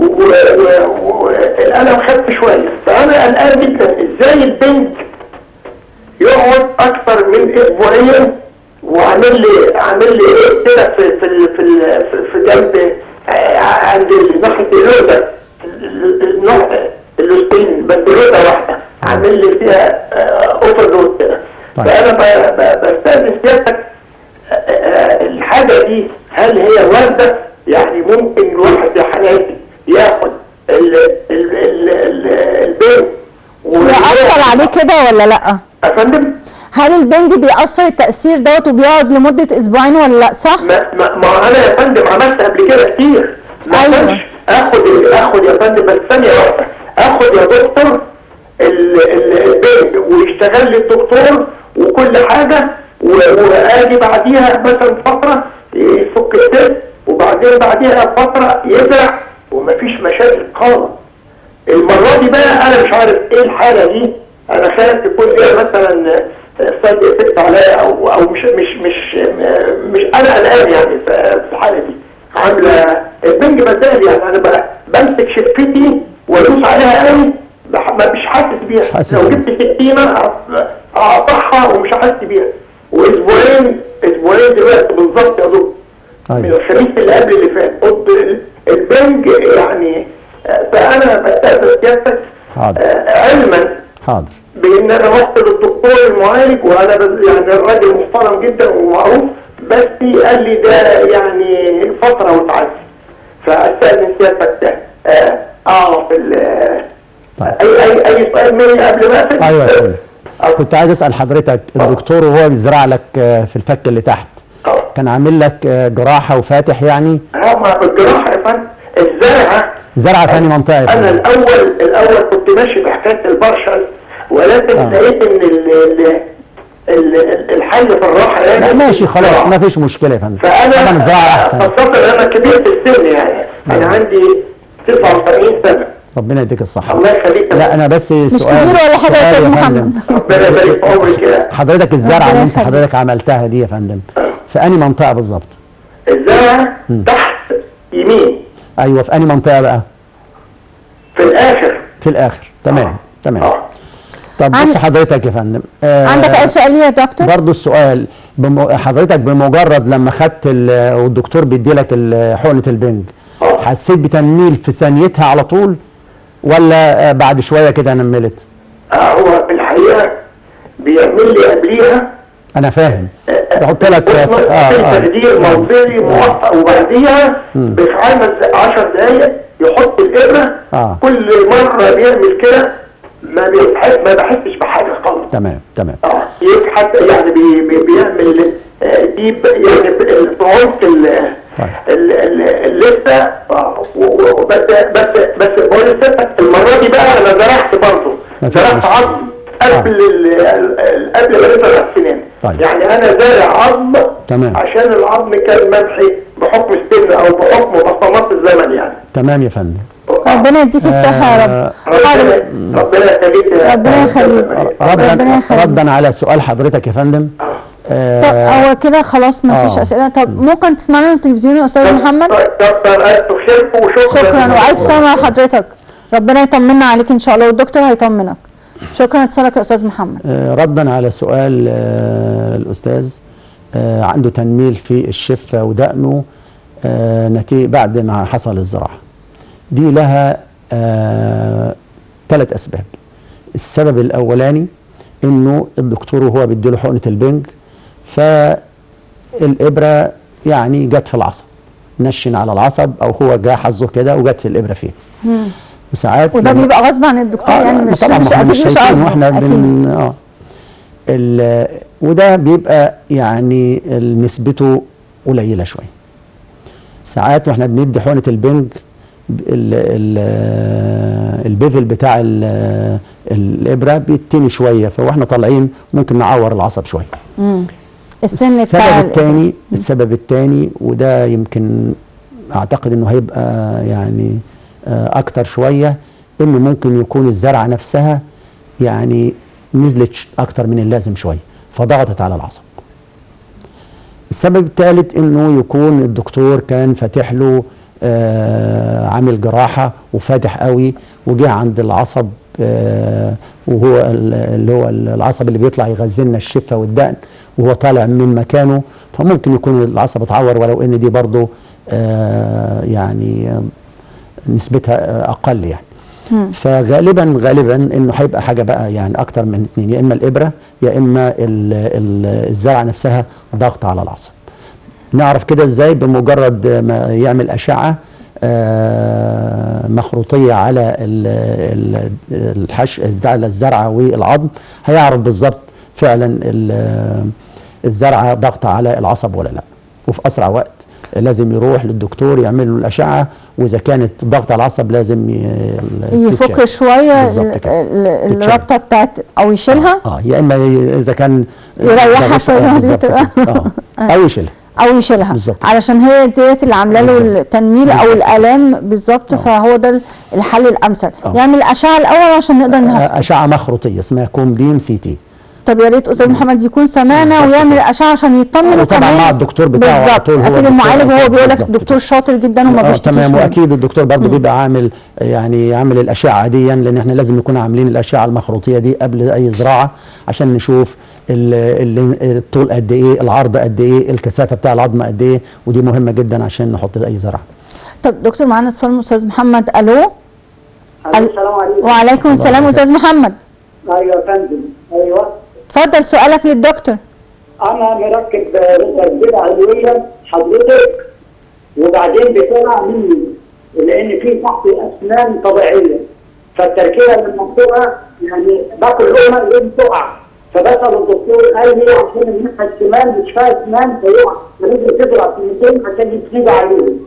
S5: والقلم خدت شويه فانا قلقان جدا ازاي البنج يقعد اكثر من اسبوعين وعامل لي عامل لي ايه كده في في ال- في ال- في- في جنب آه، عند ناحيه الرقبه النوع اللوستين بس رقبه واحده عامل لي فيها اوفر دوز كده
S2: طيب.
S5: فانا ب- ب- بستاذن سيادتك آه، آه، الحاجه دي هل هي وارده يعني ممكن الواحد يا حالاتي ياخد ال ال ال ال البيت
S1: بيأثر عليه كده ولا لا
S5: يا فندم
S1: هل البنج بيأثر التأثير دوت وبيقعد لمدة أسبوعين ولا لأ صح؟
S5: ما, ما, ما انا يا فندم عملت قبل كده كتير ما
S1: أيوة.
S5: كانش اخد اخد يا فندم بس ثانيه واحده اخد يا دكتور ال- ال- البنج ويشتغل لي الدكتور وكل حاجه و- واجي بعديها مثلا فتره يفك الدم وبعدين بعديها فتره يزرع ومفيش مشاكل خالص المرة دي بقى أنا مش عارف إيه الحالة دي أنا خايف تكون ليها مثلا سايد افكت عليا أو أو مش مش مش مش أنا قلقان يعني في في الحالة دي عاملة البنج بدال يعني أنا بقى بمسك شفتي وأدوس عليها قوي بح- ما مش حاسس بيها
S2: مش حاسس
S5: لو
S2: بيها.
S5: جبت سكينة أقط- أقطعها ومش حاسس بيها وأسبوعين أسبوعين دلوقتي بالظبط يا دكتور من
S2: ايوه
S5: الخميس اللي قبل اللي فات قلت ال- البنج يعني آه، فانا بستاذن سيادتك
S2: حاضر.
S5: آه، علما
S2: حاضر
S5: بان انا رحت للدكتور المعالج وانا بز- يعني الراجل محترم جدا ومعروف بس قال لي ده يعني فتره وتعدي فاستاذن سيادتك ده آه، اعرف ال-
S2: طيب.
S5: اي اي اي سؤال مني قبل ما اقفل
S2: ايوه يا فندم
S5: آه.
S2: كنت عايز اسال حضرتك الدكتور وهو بيزرع لك آه، في الفك اللي تحت
S5: آه.
S2: كان عامل لك آه، جراحه وفاتح يعني
S5: اه ما بالجراحه يا فندم الزرعه
S2: زرع في أنهي منطقه يا
S5: انا
S2: فندم؟
S5: الاول الاول كنت ماشي في حكايه البرشل ولكن
S2: آه.
S5: لقيت ان ال ال ال الحل في الراحه يعني
S2: لا ماشي خلاص
S5: الزراعة.
S2: ما فيش مشكله يا فندم
S5: فانا
S2: طبعا الزراعه احسن
S5: خاصه انا كبير في السن يعني انا
S2: نعم.
S5: عندي 79 سنه
S2: ربنا يديك الصحه
S5: الله يخليك
S2: لا انا بس سؤال
S1: مش كبير ولا حاجه يا
S2: سؤال
S1: استاذ
S2: يا
S1: محمد
S2: فندم
S5: ربنا يبارك في عمرك كده
S2: حضرتك الزرعه
S1: ربنا
S2: اللي انت
S1: يخليك.
S2: حضرتك عملتها دي يا فندم في انهي منطقه بالظبط
S5: الزرعه تحت يمين
S2: ايوه في انهي منطقه بقى
S5: في الاخر
S2: في الاخر تمام تمام
S5: اه
S2: طب بص
S1: عند-
S2: حضرتك يا فندم آه
S1: عندك اي سؤال يا دكتور
S2: برضو السؤال بم... حضرتك بمجرد لما خدت ال... والدكتور بيدي لك ال- حقنه البنج
S5: آه.
S2: حسيت بتنميل في ثانيتها على طول ولا آه، بعد شويه كده نملت
S5: آه، هو في الحقيقه بيعمل لي قبليها
S2: انا فاهم بحط لك اه
S5: في
S2: اه
S5: تخدير موضعي موفق وبعديها
S2: مم.
S5: في خمس 10 دقايق يحط الابره
S2: آه.
S5: كل مره بيعمل كده ما بيحس ما بحسش بحاجه خالص
S2: تمام تمام
S5: اه يبحث يعني بي بي بيعمل آه، دي ب- يعني ب- في عمق ال-
S2: طيب.
S5: ال- ال- اللثه آه، و- و- بس بس بس بقول لسيادتك المره دي بقى انا زرعت برضه
S2: ما فيش
S5: زرعت
S2: مشكلة.
S5: عظم قبل ال- ال- ال- قبل ما نزرع السنان
S2: طيب.
S5: يعني انا زارع عظم
S2: تمام.
S5: عشان العظم كان ممحي بحكم السن او بحكم بصمات الزمن يعني
S2: تمام يا فندم
S1: ربنا يديك الصحه يا رب
S2: آه،
S1: حاضر.
S5: ربنا ربنا يخليك يا-
S1: ربنا يخليك. ربنا
S2: ردا
S1: يخليك.
S2: ردا على سؤال حضرتك يا فندم
S1: طب
S2: آه
S1: هو كده خلاص ما فيش
S2: آه.
S1: اسئله طب ممكن تسمعنا من التلفزيون يا استاذ محمد
S5: طب طب طب ألف خير وشكرا
S1: شكرا والف سلامه لحضرتك ربنا يطمنا عليك ان شاء الله والدكتور هيطمنك شكرا اتصالك يا استاذ محمد
S2: آه، ردا على سؤال آه، الاستاذ آه، عنده تنميل في الشفه ودقنه نتيجه بعد ما حصل الزراعه دي لها ثلاث اسباب السبب الاولاني انه الدكتور وهو بيديله حقنه البنج فالابره يعني جت في العصب نشن على العصب او هو جه حظه كده وجت في الابره فيه وساعات
S1: وده
S2: لما-
S1: بيبقى غصب عن الدكتور
S2: آه
S1: يعني
S2: لا،
S1: مش
S2: طبعا
S1: مش
S2: ما احنا مش
S1: اكيد مش
S2: شايفين
S1: قصده
S2: واحنا
S1: اكيد
S2: بن اه ال- وده بيبقى يعني نسبته قليله شويه ساعات واحنا بندي حقنه البنج ب- ال ال البيفل بتاع ال- الابره بيتني شويه فواحنا طالعين ممكن نعور العصب شويه
S1: السن بتاع
S2: السبب الثاني السبب الثاني وده يمكن اعتقد انه هيبقى يعني آه، اكتر شويه انه ممكن يكون الزرعه نفسها يعني نزلت ش- اكتر من اللازم شويه فضغطت على العصب السبب الثالث انه يكون الدكتور كان فاتح له آه عامل جراحه وفاتح قوي وجه عند العصب آه وهو ال- اللي هو العصب اللي بيطلع يغذي لنا الشفه والدقن وهو طالع من مكانه فممكن يكون العصب اتعور ولو ان دي برضه آه يعني آه، نسبتها آه، اقل يعني فغالبا غالبا انه هيبقى حاجه بقى يعني اكتر من اتنين يا اما الابره يا اما ال- ال- الزرعه نفسها ضغط على العصب نعرف كده ازاي بمجرد ما يعمل اشعه آه، مخروطيه على ال- ال- الحش على الزرعه والعظم هيعرف بالظبط فعلا ال- الزرعه ضغط على العصب ولا لا وفي اسرع وقت لازم يروح للدكتور يعمل له الاشعه واذا كانت ضغط على العصب لازم ي-
S1: يفك
S2: تتشال.
S1: شويه
S2: بالظبط كده.
S1: ال- ال-
S2: تتشال.
S1: الرابطه بتاعت او يشيلها
S2: اه يا اما ي- اذا كان
S1: يريحها
S2: ضغط-
S1: شوية
S2: آه،
S1: دي
S2: بالظبط
S1: تبقى-
S2: كده. اه او يشيلها
S1: او يشيلها
S2: بالظبط.
S1: علشان هي ديت اللي عامله له
S2: بالظبط.
S1: التنميل او
S2: بالظبط.
S1: الالام بالظبط
S2: آه.
S1: فهو ده الحل الامثل
S2: آه.
S1: يعمل اشعه الاول عشان نقدر نهف
S2: آه، اشعه مخروطيه اسمها كوم بيم سي تي
S1: طب يا ريت استاذ محمد يكون سمعنا
S2: بالظبط
S1: ويعمل
S2: كده.
S1: اشعه عشان يطمن
S2: وطبعاً
S1: وكمان-
S2: مع الدكتور بتاعه على
S1: بالظبط
S2: طول هو
S1: اكيد
S2: الدكتور
S1: المعالج وهو
S2: أكيد
S1: بيقول لك
S2: بالظبط
S1: الدكتور
S2: كده.
S1: شاطر جدا وما
S2: آه
S1: بيشتكيش
S2: تمام
S1: منه.
S2: واكيد الدكتور برضه بيبقى عامل يعني عامل الاشعه ديا لان احنا لازم نكون عاملين الاشعه المخروطيه دي قبل اي زراعه عشان نشوف ال- ال- الطول قد ايه العرض قد ايه الكثافه بتاع العظم قد ايه ودي مهمه جدا عشان نحط اي زرعه
S1: طب دكتور معانا اتصال من استاذ محمد الو
S6: السلام عليكم
S1: وعليكم السلام استاذ محمد
S6: ايوه يا فندم ايوه
S1: اتفضل سؤالك للدكتور
S6: انا مركب رزق علويه حضرتك وبعدين بتقع مني لان في تحت اسنان طبيعيه فالتركيبه لما بتقع يعني باكل لقمه يقوم تقع فبسال الدكتور قال لي عشان الناحيه الشمال مش فيها اسنان فيقع فلازم تزرع سنتين عشان يتسند عليهم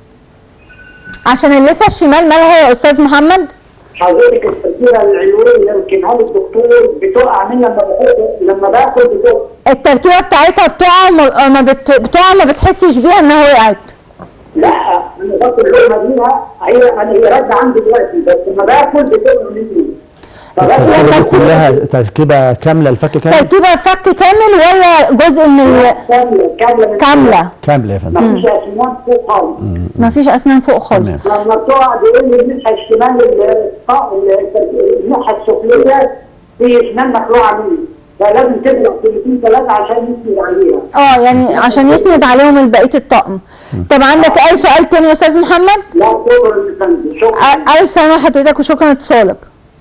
S1: عشان اللثه الشمال مالها يا استاذ محمد
S6: حضرتك التركيبه العلويه اللي ركبها لي الدكتور بتقع مني لما باكل لما باكل بتقع
S1: التركيبه بتاعتها بتقع وما ما بت... بتقع ما بتحسش بيها انها وقعت
S6: لا انا باكل لقمه بيها هي انا هي راجعه عندي دلوقتي بس لما باكل بتقع مني فباكل
S1: هي
S2: دي كلها تركيبه كامله الفك كامل
S1: تركيبه فك كامل ولا جزء من ال...
S6: كامله كامله من
S1: كامله
S2: كامله يا فندم
S6: ما فيش اسنان فوق خالص
S1: ما فيش اسنان فوق خالص
S2: تمام.
S6: لما بتقع بيقول لي الناحيه الشمال ال- ال- الناحيه السفليه في اسنان مخلوعه مني فلازم تبلغ سنتين ثلاثه عشان يسند عليها
S1: اه يعني عشان يسند عليهم بقيه الطقم طب عندك اي سؤال تاني يا استاذ محمد
S6: لا شكرا يا فندم شكرا
S1: أ- الف سلامه لحضرتك وشكرا لاتصالك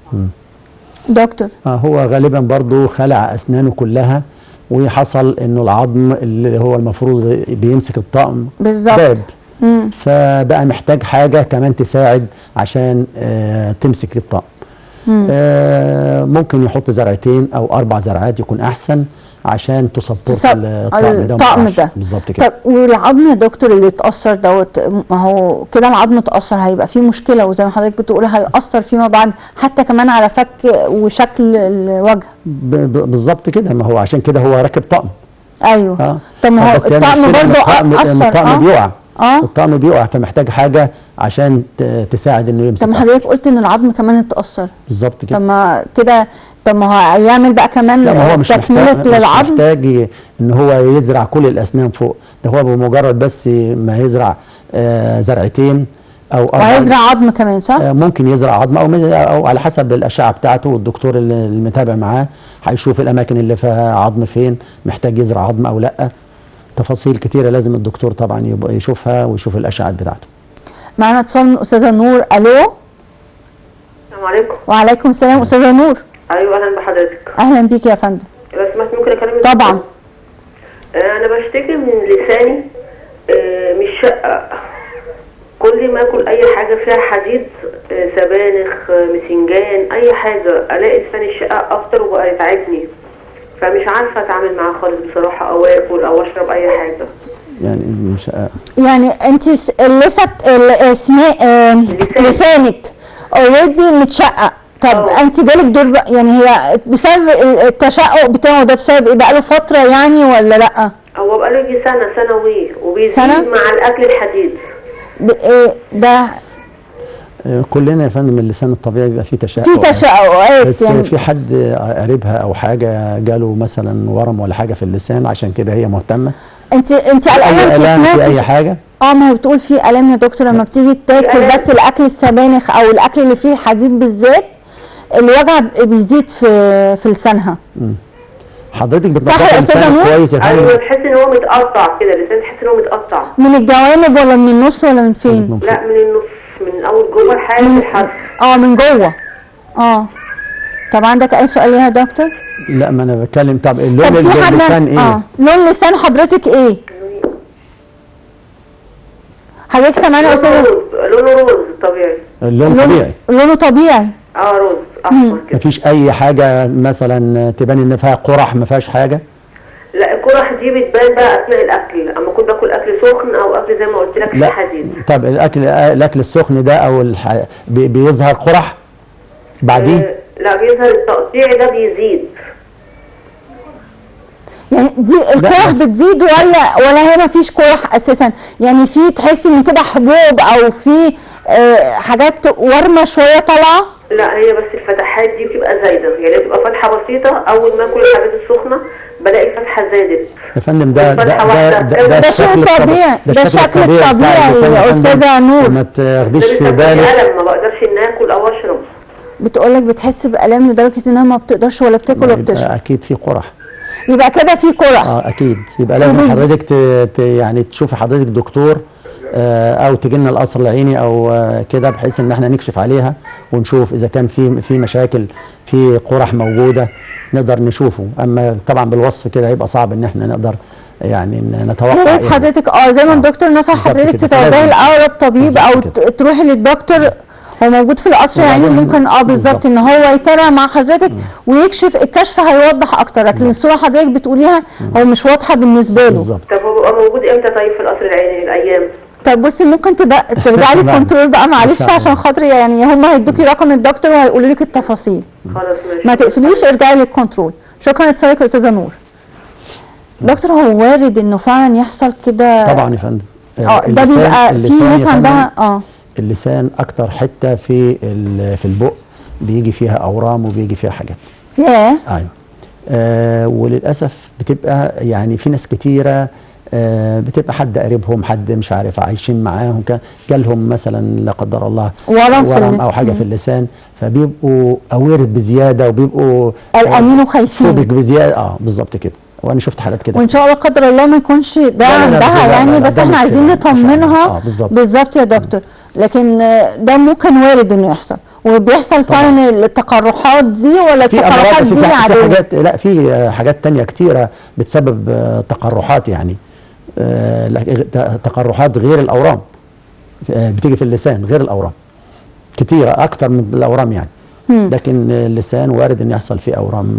S1: دكتور
S2: آه هو غالبا برضو خلع اسنانه كلها وحصل انه العظم اللي هو المفروض بيمسك الطقم
S1: بالظبط.
S2: باب
S1: مم.
S2: فبقى محتاج حاجه كمان تساعد عشان آه تمسك الطقم آه ممكن يحط زرعتين او اربع زرعات يكون احسن عشان تسبورت
S1: تص-
S2: الطقم ده
S1: الطقم
S2: وما يقعش.
S1: ده
S2: بالظبط كده
S1: طب والعظم يا دكتور اللي اتاثر دوت ما هو كده العظم اتاثر هيبقى فيه مشكله وزي ما حضرتك بتقول هيأثر فيما بعد حتى كمان على فك وشكل الوجه
S2: ب- ب- بالظبط كده ما هو عشان كده هو راكب طقم
S1: ايوه
S2: اه
S1: طب ما هو
S2: بس هي
S1: الطقم
S2: المشكلة إن
S1: برضه
S2: الطقم- إن
S1: اثر
S2: الطقم
S1: اه
S2: بيقع
S1: اه
S2: الطقم بيقع فمحتاج حاجه عشان ت- تساعد انه يمسك
S1: طب ما حضرتك قلت ان العظم كمان اتاثر
S2: بالظبط
S1: طب
S2: كده
S1: ما كده طب ما هو هيعمل بقى كمان
S2: لا ما هو مش
S1: تكمله
S2: محتاج مش
S1: للعظم
S2: محتاج ي- ان هو يزرع كل الاسنان فوق ده هو بمجرد بس ما يزرع آه زرعتين او أربع-
S1: وهيزرع عظم كمان صح؟
S2: آه ممكن يزرع عظم او من- او على حسب الاشعه بتاعته والدكتور اللي المتابع معاه هيشوف الاماكن اللي فيها عظم فين محتاج يزرع عظم او لا تفاصيل كتيره لازم الدكتور طبعا يبقى يشوفها ويشوف الاشعات بتاعته
S1: معانا اتصال من استاذه نور الو
S7: السلام عليكم
S1: وعليكم السلام استاذه نور
S7: ايوه اهلا بحضرتك
S1: اهلا بيك يا فندم
S7: لو سمحت ممكن اكلم
S1: طبعا
S7: آه، انا بشتكي من لساني آه، من الشقه كل ما اكل اي حاجه فيها حديد آه، سبانخ آه، مسنجان اي حاجه الاقي لسان الشقه افطر وبقى يتعبني فمش عارفه اتعامل معاه خالص بصراحه او اكل او اشرب اي حاجه
S2: يعني مش آه
S1: يعني انت س- اللثه بت- ال- سنا- آم،
S7: لسان.
S1: لسانك اوريدي متشقق طب
S7: اه.
S1: انت جالك دور بقى يعني هي بسبب ال- التشقق بتاعه ده بسبب ايه بقى له فتره يعني ولا لا؟
S7: هو بقاله يجي سنه سنوي وبيزيد
S1: سنة؟
S7: مع الاكل الحديد
S1: ب- إيه ده
S2: آه، كلنا يا فندم اللسان الطبيعي بيبقى فيه تشقق
S1: في تشققات
S2: بس
S1: يعني
S2: في حد قريبها او حاجه جاله مثلا ورم ولا حاجه في اللسان عشان كده هي مهتمه
S1: انت انت قلقانه
S2: اي
S1: انت
S2: الام في اي
S1: سمعتي
S2: حاجه
S1: اه ما هي بتقول في الام يا دكتور لما بتيجي تاكل
S7: ألم.
S1: بس الاكل السبانخ او الاكل اللي فيه حديد بالذات الوجع ب- بيزيد في في لسانها
S2: حضرتك
S1: صح يا
S2: بتنظف
S1: أستاذة
S2: لسانك
S1: نور؟
S2: كويس يا
S7: ايوه
S2: فندم
S7: تحس ان هو متقطع كده اللسان تحس ان هو متقطع
S1: من الجوانب ولا من النص ولا من فين؟
S2: من فوق.
S7: لا من النص من اول جوه لحد الحرف
S1: اه من جوه اه طب عندك اي سؤال ليها يا دكتور؟
S2: لا ما انا بتكلم طب اللون
S1: طب في حد
S2: اللسان ايه؟
S1: اه لون لسان حضرتك ايه؟ حضرتك سامعاني يا
S7: لونه
S1: استاذه؟
S7: روز لونه روز طبيعي
S2: اللون
S1: لون-
S2: طبيعي
S1: لونه طبيعي
S7: اه روز احمر كده
S2: مفيش اي حاجه مثلا تبان ان فيها قرح ما فيهاش حاجه
S7: لا القرح دي بتبان بقى اثناء الاكل اما كنت باكل اكل سخن او اكل زي ما قلت لك فيه
S2: لا
S7: حديد
S2: طب الاكل الاكل السخن ده او الح... بي- بيظهر قرح بعدين
S7: آه، لا بيظهر التقطيع ده بيزيد
S1: يعني دي القرح
S2: لا.
S1: بتزيد ولا ولا هنا مفيش قرح اساسا يعني في تحسي ان كده حبوب او في آه حاجات ورمه شويه طالعه
S7: لا هي بس الفتحات دي بتبقى زايده يعني بتبقى فتحه بسيطه اول ما اكل الحاجات السخنه بلاقي الفتحه زادت
S2: يا فندم ده ده
S7: فتحة
S2: ده
S7: واحدة.
S2: ده,
S1: ده
S2: الشكل
S1: شيء
S2: الطبيعي-
S1: طبيعي. ده
S2: الشكل
S1: شكل
S2: بتاع
S1: طبيعي
S2: اللسان
S1: يا
S2: فندم.
S1: أستاذة نور.
S2: ما تاخديش
S7: لسه
S2: في بالك
S7: الم ما بقدرش ان اكل او اشرب
S1: بتقولك بتحس بالام لدرجه انها ما بتقدرش ولا بتاكل ولا
S2: يبقى
S1: بتشرب
S2: اكيد في قرح
S1: يبقى كده في قرح
S2: اه اكيد يبقى لازم
S1: وبز-
S2: حضرتك ت... ت... يعني تشوفي حضرتك دكتور آه او تجي لنا القصر العيني او آه كده بحيث ان احنا نكشف عليها ونشوف اذا كان في في مشاكل في قرح موجوده نقدر نشوفه اما طبعا بالوصف كده هيبقى صعب ان احنا نقدر يعني ن- نتوقع
S1: يا ريت
S2: إيه.
S1: حضرتك اه زي ما
S2: آه.
S1: الدكتور نصح
S2: بالظبط
S1: حضرتك
S2: كده.
S1: تتوجهي
S2: لازم.
S1: لاقرب طبيب
S2: بالظبط
S1: او
S2: كده.
S1: ت- تروحي للدكتور هو موجود في القصر يعني
S2: وبعدين-
S1: ممكن اه بالظبط
S2: بالظبط.
S1: ان هو يتابع مع حضرتك ويكشف الكشف هيوضح اكتر لكن الصوره حضرتك بتقوليها هو مش واضحه بالنسبه له
S2: بالظبط
S7: طب هو بيبقى موجود امتى طيب في القصر العيني الايام
S1: طب بصي ممكن تبقى ترجعي
S2: بعد.
S1: للكنترول بقى
S2: إن
S1: معلش
S2: شاء الله.
S1: عشان خاطر يعني هم هيدوكي رقم الدكتور وهيقولوا لك التفاصيل
S7: خلاص ماشي
S1: ما تقفليش ارجعي للكنترول شكرا لاتصالك يا استاذه نور دكتور هو وارد انه فعلا يحصل كده
S2: طبعا يا فندم
S1: اه ده
S2: اللسان-
S1: بيبقى في
S2: اللسان يا
S1: ناس
S2: فندم
S1: عندها اه
S2: اللسان اكتر حته في ال- في البق بيجي فيها اورام وبيجي فيها حاجات
S1: ياه
S2: ايوه آه وللاسف بتبقى يعني في ناس كتيره آه بتبقى حد قريبهم حد مش عارف عايشين معاهم كان جالهم مثلا لا قدر الله
S1: ورم في
S2: ورم
S1: اللسان.
S2: او حاجه في اللسان فبيبقوا اوير بزياده وبيبقوا
S1: قلقانين وخايفين
S2: فوبك بزياده اه بالظبط كده وانا شفت حالات كده
S1: وان شاء الله قدر الله ما يكونش ده
S2: لا، لا، لا،
S1: عندها
S2: لا، لا،
S1: يعني
S2: لا،
S1: بس
S2: ده
S1: احنا
S2: مش
S1: عايزين
S2: كده. إن شاء الله.
S1: نطمنها
S2: آه، بالظبط.
S1: بالظبط يا دكتور لكن آه، ده ممكن وارد انه يحصل وبيحصل فعلا التقرحات دي ولا
S2: في
S1: التقرحات
S2: امراض في,
S1: دي
S2: في
S1: عاديه
S2: حاجات لا في آه، حاجات تانية كتيره بتسبب آه، تقرحات يعني آه، لا، ت- تقرحات غير الاورام آه، بتيجي في اللسان غير الاورام كتيره اكتر من الاورام يعني لكن آه، اللسان وارد ان يحصل فيه اورام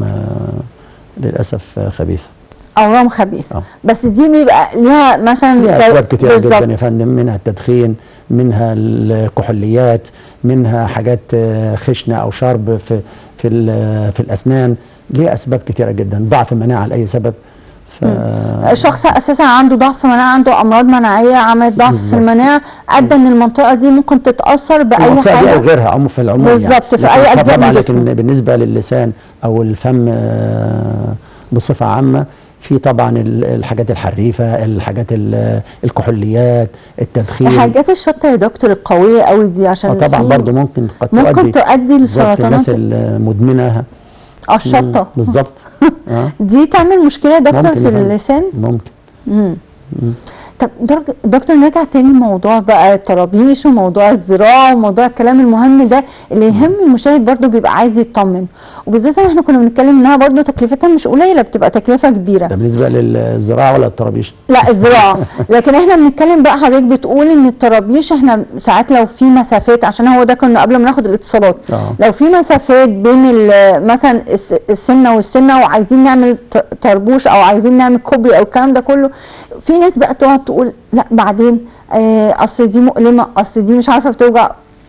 S2: آه، للاسف آه، خبيثه
S1: اورام خبيثه
S2: آه.
S1: بس دي بيبقى ليها مثلا
S2: ليها
S1: جو-
S2: اسباب كتيره
S1: بالظبط.
S2: جدا يا فندم منها التدخين منها الكحوليات منها حاجات آه، خشنه او شرب في في ال- في الاسنان ليها اسباب كتيره جدا ضعف مناعه لاي سبب ف
S1: الشخص اساسا عنده ضعف مناعه عنده امراض مناعيه عملت ضعف في
S2: بالظبط.
S1: المناعه ادى ان المنطقه دي ممكن تتاثر باي
S2: المنطقة دي او
S1: حاجه
S2: غيرها او في العموم
S1: بالظبط، في
S2: لكن
S1: أي أجزاء
S2: طبعا
S1: من جسمه.
S2: لكن بالنسبه للسان او الفم آه، بصفه عامه في طبعا ال- الحاجات الحريفه الحاجات ال- الكحوليات التدخين
S1: الحاجات الشطه يا دكتور القويه قوي دي عشان
S2: آه طبعا
S1: في-
S2: برضو ممكن قد
S1: ممكن
S2: تؤدي
S1: تؤدي
S2: بالظبط الناس
S1: لسرطانات
S2: المدمنه
S1: اه الشطه
S2: بالظبط آه.
S1: دي تعمل مشكله يا دكتور
S2: ممكن
S1: في
S2: يا فندم.
S1: اللسان
S2: ممكن
S1: طب درج- دكتور نرجع تاني لموضوع بقى الطرابيش وموضوع الزراعه وموضوع الكلام المهم ده اللي يهم المشاهد برضو بيبقى عايز يطمن وبالذات إن احنا كنا بنتكلم انها برضو تكلفتها مش قليله بتبقى تكلفه كبيره
S2: ده بالنسبه للزراعه ولا الطرابيش
S1: لا الزراعه لكن احنا بنتكلم بقى حضرتك بتقول ان الطرابيش احنا ساعات لو في مسافات عشان هو ده كنا قبل ما ناخد الاتصالات
S2: آه.
S1: لو في مسافات بين ال- مثلا الس- السنه والسنه وعايزين نعمل ط- طربوش او عايزين نعمل كوبري او الكلام ده كله في ناس بقى تقعد تقول لا بعدين آه، اصل دي مؤلمه اصل دي مش عارفه بتوجع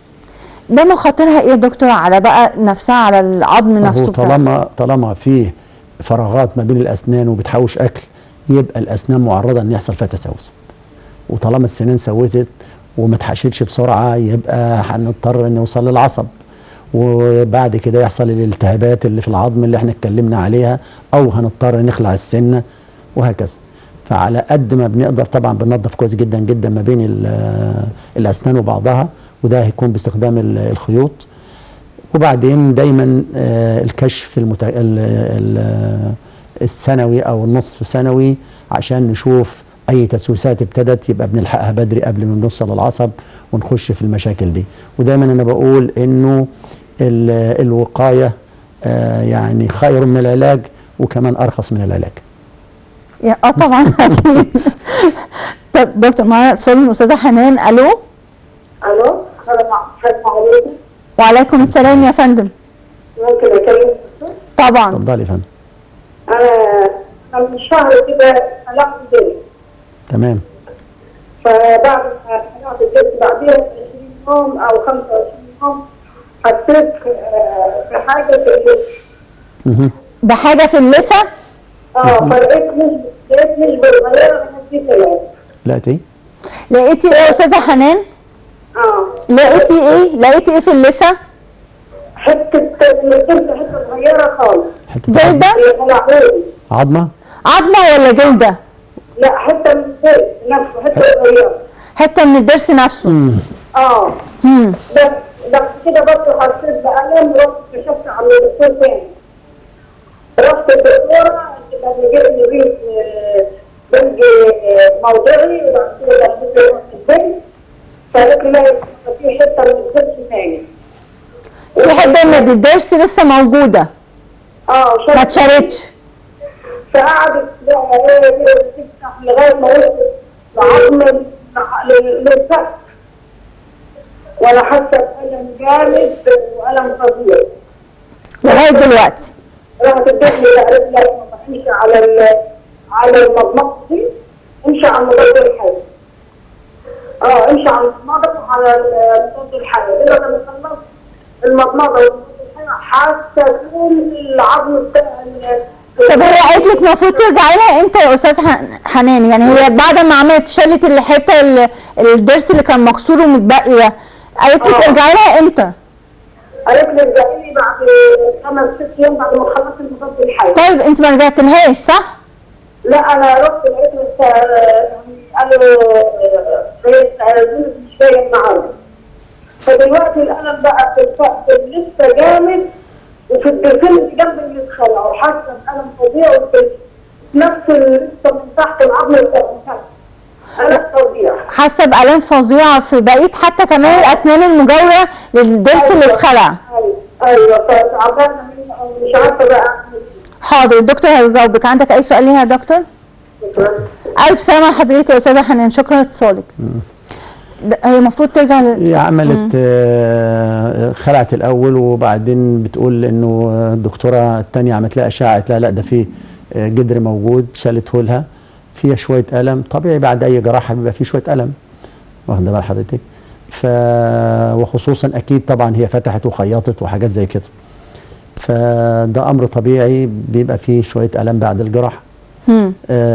S1: ده مخاطرها ايه يا دكتور على بقى نفسها على العظم
S2: هو
S1: نفسه بتاعها؟
S2: طالما طالما فيه فراغات ما بين الاسنان وبتحوش اكل يبقى الاسنان معرضه ان يحصل فيها تسوس وطالما السنان سوست وما اتحشتش بسرعه يبقى هنضطر نوصل للعصب وبعد كده يحصل الالتهابات اللي في العظم اللي احنا اتكلمنا عليها او هنضطر نخلع السنه وهكذا فعلى قد ما بنقدر طبعا بننظف كويس جدا جدا ما بين ال- الاسنان وبعضها وده هيكون باستخدام ال- الخيوط وبعدين دايما آه، الكشف المت... ال... ال... السنوي او النصف سنوي عشان نشوف اي تسويسات ابتدت يبقى بنلحقها بدري قبل ما نوصل للعصب ونخش في المشاكل دي ودايما انا بقول انه ال... الوقايه آه، يعني خير من العلاج وكمان ارخص من العلاج
S1: يا- اه طبعا اكيد طب دكتور معانا سؤال من الاستاذه حنان الو
S6: الو السلام عليكم
S1: وعليكم السلام يا فندم
S6: ممكن اكلم
S1: طبعا
S2: اتفضلي يا فندم
S6: انا أنا من شهر كده طلعت الجيش
S2: تمام
S6: فبعد ما طلعت الجيش بعديها ب 20 يوم او 25 يوم حسيت آه، في حاجه في الجسم
S2: مهم.
S1: بحاجه في اللثه
S6: اه فلقيت نسبه لقيت نسبه صغيره من الدم
S2: لقيت ايه؟
S1: لقيتي ايه يا استاذه حنان
S6: اه
S1: لقيتي ايه لقيتي ايه في اللثه
S6: حته من الجلد حته صغيره خالص
S2: حته
S1: جلده
S6: هي طلعولي
S2: عظمه
S1: عظمه ولا جلده
S6: لا حته من الجلد نفسه حته صغيره
S1: حته من الضرس نفسه
S2: مم.
S6: اه
S1: مم.
S6: بس بس كده برضه حسيت بألم رحت كشفت على الدكتور تاني رحت الدكتورة لما جبني ريت بنج موضعي وبعد كده دخلت رحت البنج فقالت لي لا في حته من الضرس تاني
S1: في حته من الضرس لسه موجوده
S6: اه
S1: ما
S6: شفت
S1: اتشالتش
S6: فقعدت بقى ايه إيه تفتح لغايه ما وصلت لعظم ال- لل- للفك وانا حاسه بألم جامد وألم فظيع
S1: لغايه دلوقتي
S6: راحت ادتني قالت لي ما تمشي على ال على المضمضه دي امشي على المضاد الحيوي اه امشي على المضمضه وعلى المضاد الحيوي الا لما خلصت المضمضه والمضاد الحيوي حاسه كل العظم بتاع ال-
S1: طب هي قالت لك المفروض ترجعي لها امتى يا استاذ حن- حنان يعني هي بعد ما عملت شالت الحته ال- الضرس اللي كان مكسور ومتبقي ده قالت لك
S6: آه.
S1: ارجعي لها امتى
S6: قالت لي ارجعي لي بعد خمس ست ايام بعد ما خلصت المضاد الحيوي
S1: طيب انت ما رجعتلهاش صح
S6: لا انا رحت لقيت لسه يعني قالوا هي مش باين معانا فدلوقتي الالم بقى في الفقد لسه جامد وفي الدرسين اللي جنب اللي اتخلعوا حاسه بألم فظيع وفي نفس ال- لسه من تحت العظم بتاع من تحت ألم فظيع
S1: حاسه بالام فظيعه في بقيه حتى كمان الاسنان المجاوره للضرس اللي اتخلع
S6: ايوه ايوه فتعبانه منه مش عارفه بقى أعمل إيه.
S1: حاضر الدكتور هيجاوبك عندك اي سؤال ليها يا دكتور
S6: شكراً.
S1: الف سلامه لحضرتك يا استاذه حنان شكرا لاتصالك ده- هي المفروض ترجع ل...
S2: هي عملت آه، خلعت الاول وبعدين بتقول انه الدكتوره الثانيه عملت لها اشعه قالت لها لا ده في آه، جدر موجود شالته لها فيها شويه الم طبيعي بعد اي جراحه بيبقى فيه شويه الم واخده بال حضرتك ف وخصوصا اكيد طبعا هي فتحت وخيطت وحاجات زي كده فده امر طبيعي بيبقى فيه شويه الم بعد الجراحه
S1: مم.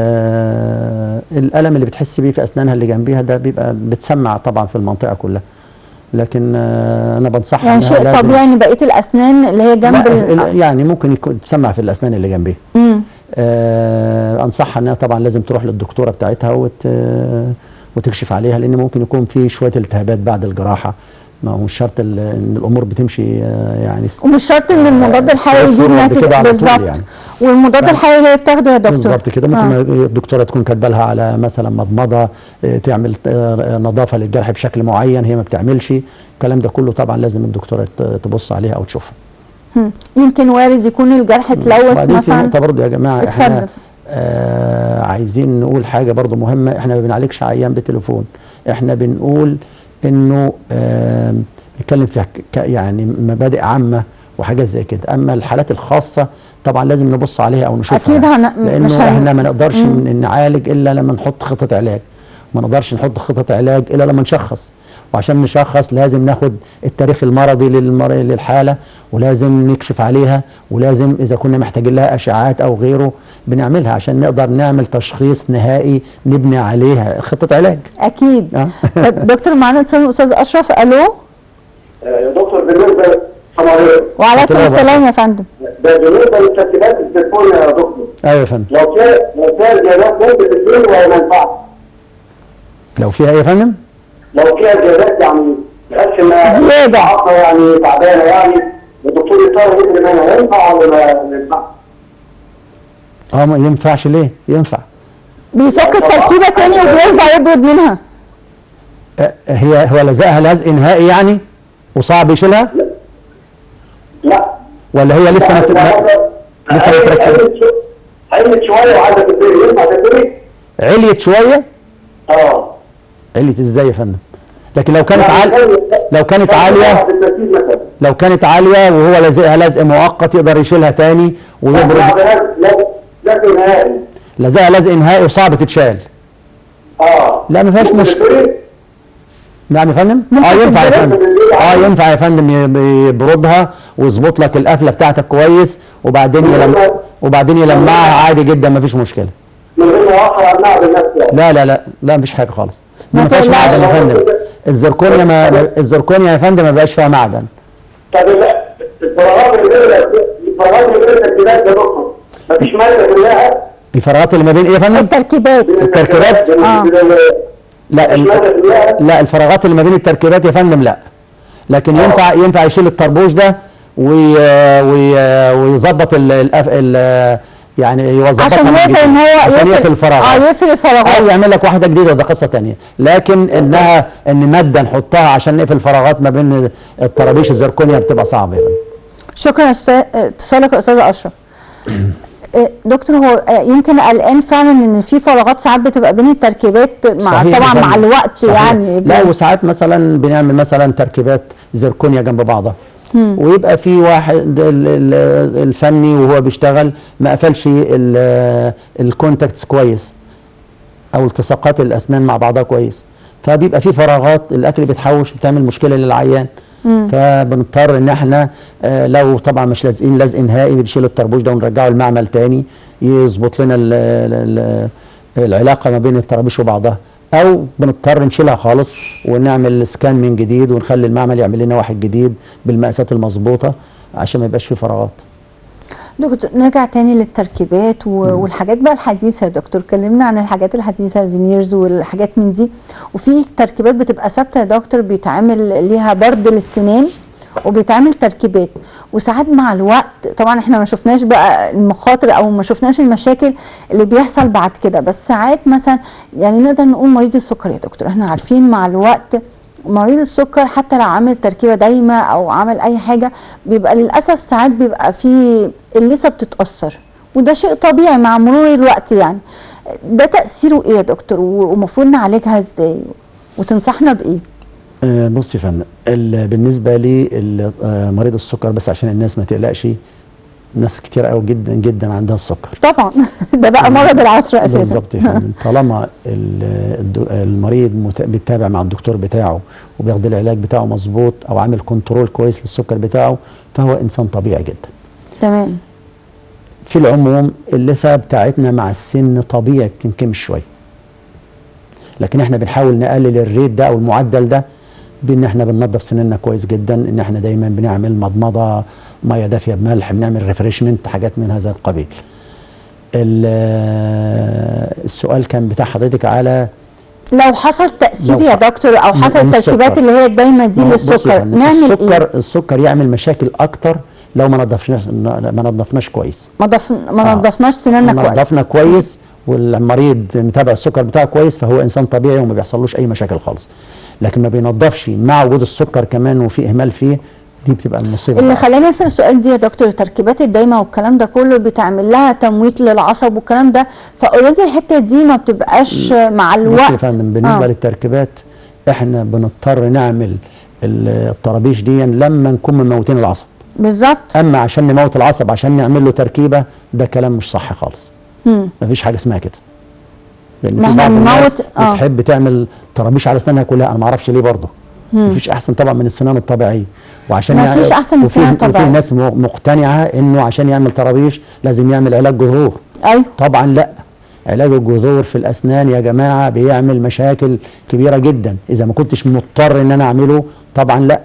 S2: آه الالم اللي بتحس بيه في اسنانها اللي جنبيها ده بيبقى بتسمع طبعا في المنطقه كلها لكن آه انا بنصحها
S1: يعني
S2: إنها
S1: شيء
S2: لازم-
S1: طبيعي ان بقيه الاسنان اللي هي جنب
S2: لا
S1: ال...
S2: ال- يعني ممكن يكون تسمع في الاسنان اللي جنبيها
S1: مم.
S2: آه انصحها انها طبعا لازم تروح للدكتوره بتاعتها وت وتكشف عليها لان ممكن يكون في شويه التهابات بعد الجراحه ما هو مش شرط ال- ان الامور بتمشي آه يعني
S1: ومش شرط ان المضاد الحيوي يجيب
S2: straightforward
S1: ناتج
S2: كده على طول
S1: بالظبط
S2: يعني.
S1: والمضاد الحيوي اللي هي بتاخده يا دكتور
S2: بالظبط كده ممكن
S1: آه.
S2: آه. الدكتوره تكون كاتبه لها على مثلا مضمضه آه، تعمل آه، نظافه للجرح بشكل معين هي ما بتعملش الكلام ده كله طبعا لازم الدكتوره ت- تبص عليها او تشوفها
S1: مم. يمكن وارد يكون الجرح اتلوث
S2: وبعدين في
S1: مثلا
S2: نقطه برضه يا جماعه احنا
S1: اتفضل.
S2: آه عايزين نقول حاجه برضه مهمه احنا ما بنعالجش عيان بتليفون احنا بنقول انه آه نتكلم في ك- يعني مبادئ عامه وحاجات زي كده اما الحالات الخاصه طبعا لازم نبص عليها او نشوفها
S1: أكيد هن-
S2: لانه
S1: مش هن-
S2: احنا ما نقدرش
S1: مم.
S2: ن- نعالج الا لما نحط خطه علاج ما نقدرش نحط خطه علاج الا لما نشخص وعشان نشخص لازم ناخد التاريخ المرضي للمر... للحاله ولازم نكشف عليها ولازم اذا كنا محتاجين لها اشعاعات او غيره بنعملها عشان نقدر نعمل تشخيص نهائي نبني عليه خطه علاج
S1: اكيد
S2: آه.
S1: طب دكتور معانا اتصال الاستاذ اشرف الو
S3: يا دكتور بالنسبه السلام عليكم
S1: وعليكم
S2: دكتور
S1: السلام يا فندم
S3: ده بالنسبه للتركيبات التليفون يا دكتور
S2: ايوه يا فندم
S3: لو في لو فيها زيادات ممكن تدين ولا ما ينفعش؟
S2: لو فيها ايه يا فندم
S3: لو فيها زيادات يعني تحس انها
S1: زيادة.
S3: عصا يعني تعبانه يعني الدكتور يضطر يدري منها ينفع ولا ما ما ينفعش؟
S2: اه ما ينفعش ليه ينفع
S1: بيفك التركيبه تاني وبيرجع يبرد منها
S2: آه، هي هو لزقها لزق نهائي يعني وصعب يشيلها
S3: لا
S2: ولا هي لسه ما ما- لسه ما تركبت
S3: علمت شويه وعايزه تدري ينفع تدري؟
S2: عليت شويه
S3: اه
S2: عليت ازاي يا فندم لكن لو كانت
S3: يعني
S2: عال لو كانت عاليه
S3: في التركيب مثلا
S2: لو كانت عاليه وهو لازقها لزق مؤقت يقدر يشيلها تاني ويبرد
S3: لكن نهائي
S2: لزقها لزق نهائي وصعب تتشال
S3: اه
S2: لا ما فيهاش
S3: ممكن
S2: مشكله
S3: تدري؟
S2: نعم يا فندم
S1: ممكن
S2: اه ينفع يا
S1: تتبرد؟
S2: فندم اه ينفع يا فندم ي- يبردها ويظبط لك القفله بتاعتك كويس وبعدين يلم وبعدين يلمعها عادي جدا ما فيش مشكله
S3: من غير ما اوفر على المعدن نفسه
S2: لا لا لا لا مفيش حاجه خالص دي
S1: ما
S2: ما فيهاش
S1: تقلقش.
S2: معدن يا فندم الزركونيا ما الزركونيا يا فندم ما بقاش فيها معدن
S3: طب لا، الفراغات اللي بين الفراغات اللي بين التركيبات يا دكتور مفيش ماده كلها
S2: الفراغات اللي ما بين ايه يا فندم
S1: التركيبات
S2: التركيبات؟
S1: آه.
S2: لا
S3: مفيش ماده
S2: ال-
S3: كلها
S2: لا الفراغات اللي ما بين التركيبات يا فندم لا لكن ينفع ينفع يشيل الطربوش ده وي وي ويظبط ال الأف- ال يعني يوظفها
S1: عشان
S2: من
S1: يقدر
S2: جديد.
S1: ان هو
S2: عشان يقفل
S1: اه
S2: الفراغات
S1: يقفل الفراغات
S2: او يعمل لك واحده جديده ده قصه تانية لكن انها ان ماده نحطها عشان نقفل الفراغات ما بين الطرابيش الزركونيا بتبقى صعبه يعني.
S1: شكرا يا أستاذ- اتصالك يا استاذ اشرف آه، دكتور هو آه، يمكن قلقان فعلا ان في فراغات ساعات بتبقى بين التركيبات مع
S2: صحيح
S1: طبعا
S2: يا
S1: مع
S2: فندم.
S1: الوقت
S2: صحيح.
S1: يعني
S2: لا وساعات مثلا بنعمل مثلا تركيبات زركونيا جنب بعضها ويبقى في واحد ال- ال- الفني وهو بيشتغل ما قفلش ال- الكونتاكتس كويس او التصاقات الاسنان مع بعضها كويس فبيبقى في فراغات الاكل بيتحوش بتعمل مشكله للعيان فبنضطر ان احنا آه، لو طبعا مش لازقين لزق نهائي بنشيل الطربوش ده ونرجعه المعمل تاني يظبط لنا ال ال ال العلاقه ما بين الطرابيش وبعضها او بنضطر نشيلها خالص ونعمل سكان من جديد ونخلي المعمل يعمل لنا واحد جديد بالمقاسات المظبوطه عشان ما يبقاش فيه فراغات
S1: دكتور نرجع تاني للتركيبات و- والحاجات بقى الحديثه يا دكتور كلمنا عن الحاجات الحديثه الفينيرز والحاجات من دي وفي تركيبات بتبقى ثابته يا دكتور بيتعمل ليها برد للسنان وبيتعمل تركيبات وساعات مع الوقت طبعا احنا ما شفناش بقى المخاطر او ما شفناش المشاكل اللي بيحصل بعد كده بس ساعات مثلا يعني نقدر نقول مريض السكر يا دكتور احنا عارفين مع الوقت مريض السكر حتى لو عامل تركيبه دايمه او عمل اي حاجه بيبقى للاسف ساعات بيبقى في اللثه بتتاثر وده شيء طبيعي مع مرور الوقت يعني ده تاثيره ايه يا دكتور ومفروض نعالجها ازاي وتنصحنا بايه
S2: آه، بص يا فندم ال- بالنسبه لمريض السكر بس عشان الناس ما تقلقش ناس كتير قوي جدا جدا عندها السكر
S1: طبعا ده بقى مرض العصر اساسا
S2: بالظبط يا فندم طالما ال- الدو- المريض مت- بيتابع مع الدكتور بتاعه وبياخد العلاج بتاعه مظبوط او عامل كنترول كويس للسكر بتاعه فهو انسان طبيعي جدا
S1: تمام
S2: في العموم اللثه بتاعتنا مع السن طبيعي بتنكمش شويه لكن احنا بنحاول نقلل الريت ده او المعدل ده بان احنا بننظف سناننا كويس جدا ان احنا دايما بنعمل مضمضه ميه دافيه بملح بنعمل ريفريشمنت حاجات من هذا القبيل ال- السؤال كان بتاع حضرتك على
S1: لو حصل تاثير
S2: لو
S1: يا
S2: ح-
S1: دكتور او
S2: من-
S1: حصل
S2: من
S1: التركيبات
S2: السكر.
S1: اللي هي الدايمه دي
S2: ما هو بص يا
S1: للسكر
S2: فندم،
S1: نعمل
S2: السكر
S1: ايه
S2: السكر يعمل مشاكل اكتر لو ما نظفناش ما نظفناش كويس
S1: ما ضف... ما
S2: آه.
S1: نضفناش سناننا كويس
S2: نظفنا كويس والمريض متابع السكر بتاعه كويس فهو انسان طبيعي وما بيحصلوش اي مشاكل خالص لكن ما بينظفش مع وجود السكر كمان وفي اهمال فيه دي بتبقى المصيبه
S1: اللي
S2: بقى.
S1: خلاني اسال السؤال دي يا دكتور التركيبات الدايمه والكلام ده كله بتعمل لها تمويت للعصب والكلام ده فاوريدي الحته دي ما بتبقاش مع
S2: بص
S1: الوقت
S2: يا فندم بالنسبه
S1: آه.
S2: للتركيبات احنا بنضطر نعمل ال- الطرابيش دي لما نكون مموتين العصب
S1: بالظبط
S2: اما عشان نموت العصب عشان نعمل له تركيبه ده كلام مش صح خالص
S1: مم.
S2: مفيش حاجه اسمها كده لان
S1: ما
S2: في
S1: احنا
S2: بعض الناس
S1: بنموت- آه.
S2: بتحب تعمل طرابيش على اسنانها كلها انا ما اعرفش ليه برضه مفيش احسن طبعا من السنان الطبيعيه وعشان
S1: مفيش أحسن من
S2: وفي-
S1: السنان الطبيعية.
S2: وفي ناس م- مقتنعه انه عشان يعمل طرابيش لازم يعمل علاج جذور
S1: ايوه
S2: طبعا لا علاج الجذور في الاسنان يا جماعه بيعمل مشاكل كبيره جدا اذا ما كنتش مضطر ان انا اعمله طبعا لا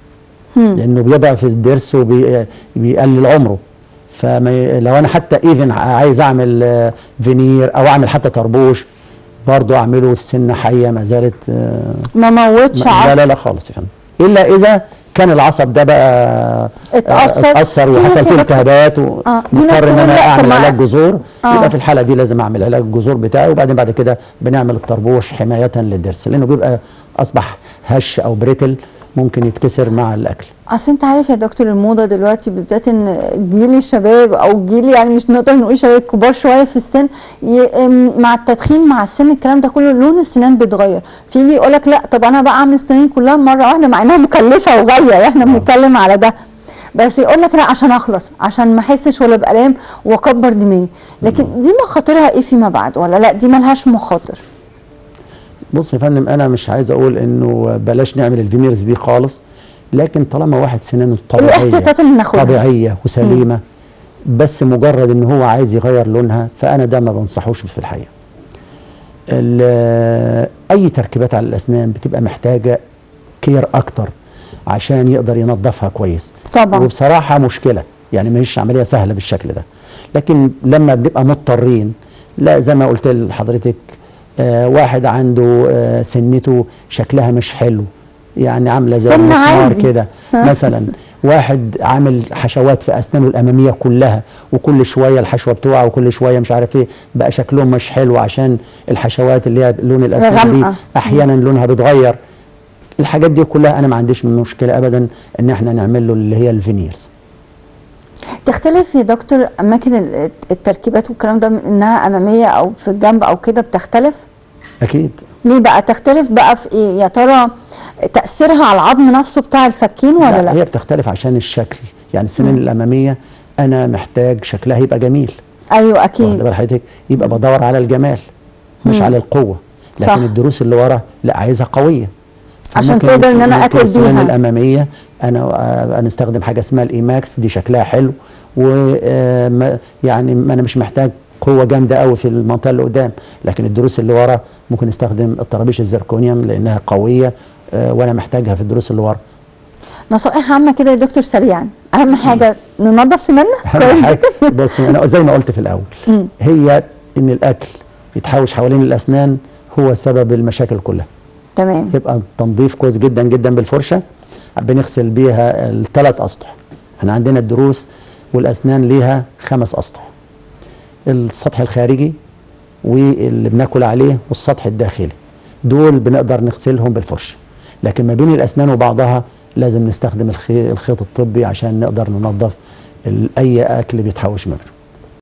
S2: لانه بيضعف الضرس وبيقلل عمره فما ي- لو انا حتى ايفن عايز اعمل آه، فينير او اعمل حتى طربوش برضه اعمله السنه حيه ما زالت آه،
S1: ما موتش
S2: ما- لا
S1: عصب
S2: لا لا خالص يا فندم الا اذا كان العصب ده بقى
S1: اتأثر.
S2: آه، اتاثر
S1: في ناس
S2: وحصل فيه
S1: يا دكتور-
S2: التهابات
S1: آه، في ناس
S2: ومضطر ان
S1: تقول
S2: انا
S1: لا، طب
S2: اعمل
S1: ما-
S2: علاج جذور
S1: آه.
S2: يبقى في الحاله دي لازم اعمل علاج الجذور بتاعي وبعدين بعد كده بنعمل الطربوش حمايه للضرس لانه بيبقى اصبح هش او بريتل ممكن يتكسر مع الاكل
S1: اصل انت عارف يا دكتور الموضه دلوقتي بالذات ان جيل الشباب او جيل يعني مش نقدر نقول شباب كبار شويه في السن ي... ام- مع التدخين مع السن الكلام ده كله لون السنان بيتغير فيجي يقول لك لا طب انا بقى اعمل سناني كلها مره واحده مع انها مكلفه وغاليه احنا بنتكلم على ده بس يقول لك لا عشان اخلص عشان ما احسش ولا بالام واكبر دماغي لكن دي مخاطرها ايه فيما بعد ولا لا دي ملهاش مخاطر
S2: بص يا فندم انا مش عايز اقول انه بلاش نعمل الفينيرز دي خالص لكن طالما واحد سنانه طبيعيه
S1: الاحتياطات اللي ناخدها
S2: طبيعيه وسليمه بس مجرد ان هو عايز يغير لونها فانا ده ما بنصحوش في الحقيقه ال- اي تركيبات على الاسنان بتبقى محتاجه كير اكتر عشان يقدر ينظفها كويس
S1: طبعا
S2: وبصراحه مشكله يعني مش عمليه سهله بالشكل ده لكن لما بنبقى مضطرين لا زي ما قلت لحضرتك آه واحد عنده آه سنته شكلها مش حلو يعني عامله زي
S1: سن
S2: المسمار
S1: عادي.
S2: كده
S1: ها.
S2: مثلا واحد عامل حشوات في اسنانه الاماميه كلها وكل شويه الحشوه بتوعه وكل شويه مش عارف ايه بقى شكلهم مش حلو عشان الحشوات اللي هي لون الاسنان دي
S1: غامقة.
S2: احيانا لونها بيتغير الحاجات دي كلها انا ما عنديش من مشكله ابدا ان احنا نعمل له اللي هي الفينيرز
S1: تختلف يا دكتور اماكن ال- التركيبات والكلام ده من انها اماميه او في الجنب او كده بتختلف
S2: اكيد
S1: ليه بقى تختلف بقى في ايه يا ترى تاثيرها على العظم نفسه بتاع الفكين ولا لا,
S2: هي بتختلف عشان الشكل يعني السنين الاماميه انا محتاج شكلها يبقى جميل
S1: ايوه
S2: واخد
S1: اكيد
S2: بال حضرتك يبقى بدور على الجمال مش على القوه لكن
S1: صح.
S2: الدروس اللي ورا لا عايزها قويه
S1: عشان
S2: فممكن-
S1: تقدر إن أنا
S2: ممكن
S1: آكل
S2: السنان
S1: بيها.
S2: الاماميه انا آه، انا استخدم حاجه اسمها الايماكس دي شكلها حلو و آه، ما- يعني ما انا مش محتاج قوه جامده قوي في المنطقه اللي قدام لكن الدروس اللي ورا ممكن استخدم الطرابيش الزركونيوم لانها قويه آه، وانا محتاجها في الدروس اللي ورا
S1: نصائح عامه كده يا دكتور سريعا اهم حاجه ننظف سناننا
S2: اهم حاجه بص انا زي ما قلت في الاول هي ان الاكل يتحوش حوالين الاسنان هو سبب المشاكل كلها
S1: تمام
S2: يبقى تنظيف كويس جدا جدا بالفرشه بنغسل بيها الثلاث اسطح احنا عندنا الدروس والاسنان ليها خمس اسطح السطح الخارجي واللي بناكل عليه والسطح الداخلي دول بنقدر نغسلهم بالفرشه لكن ما بين الاسنان وبعضها لازم نستخدم الخي- الخيط الطبي عشان نقدر ننظف ال- اي اكل بيتحوش منه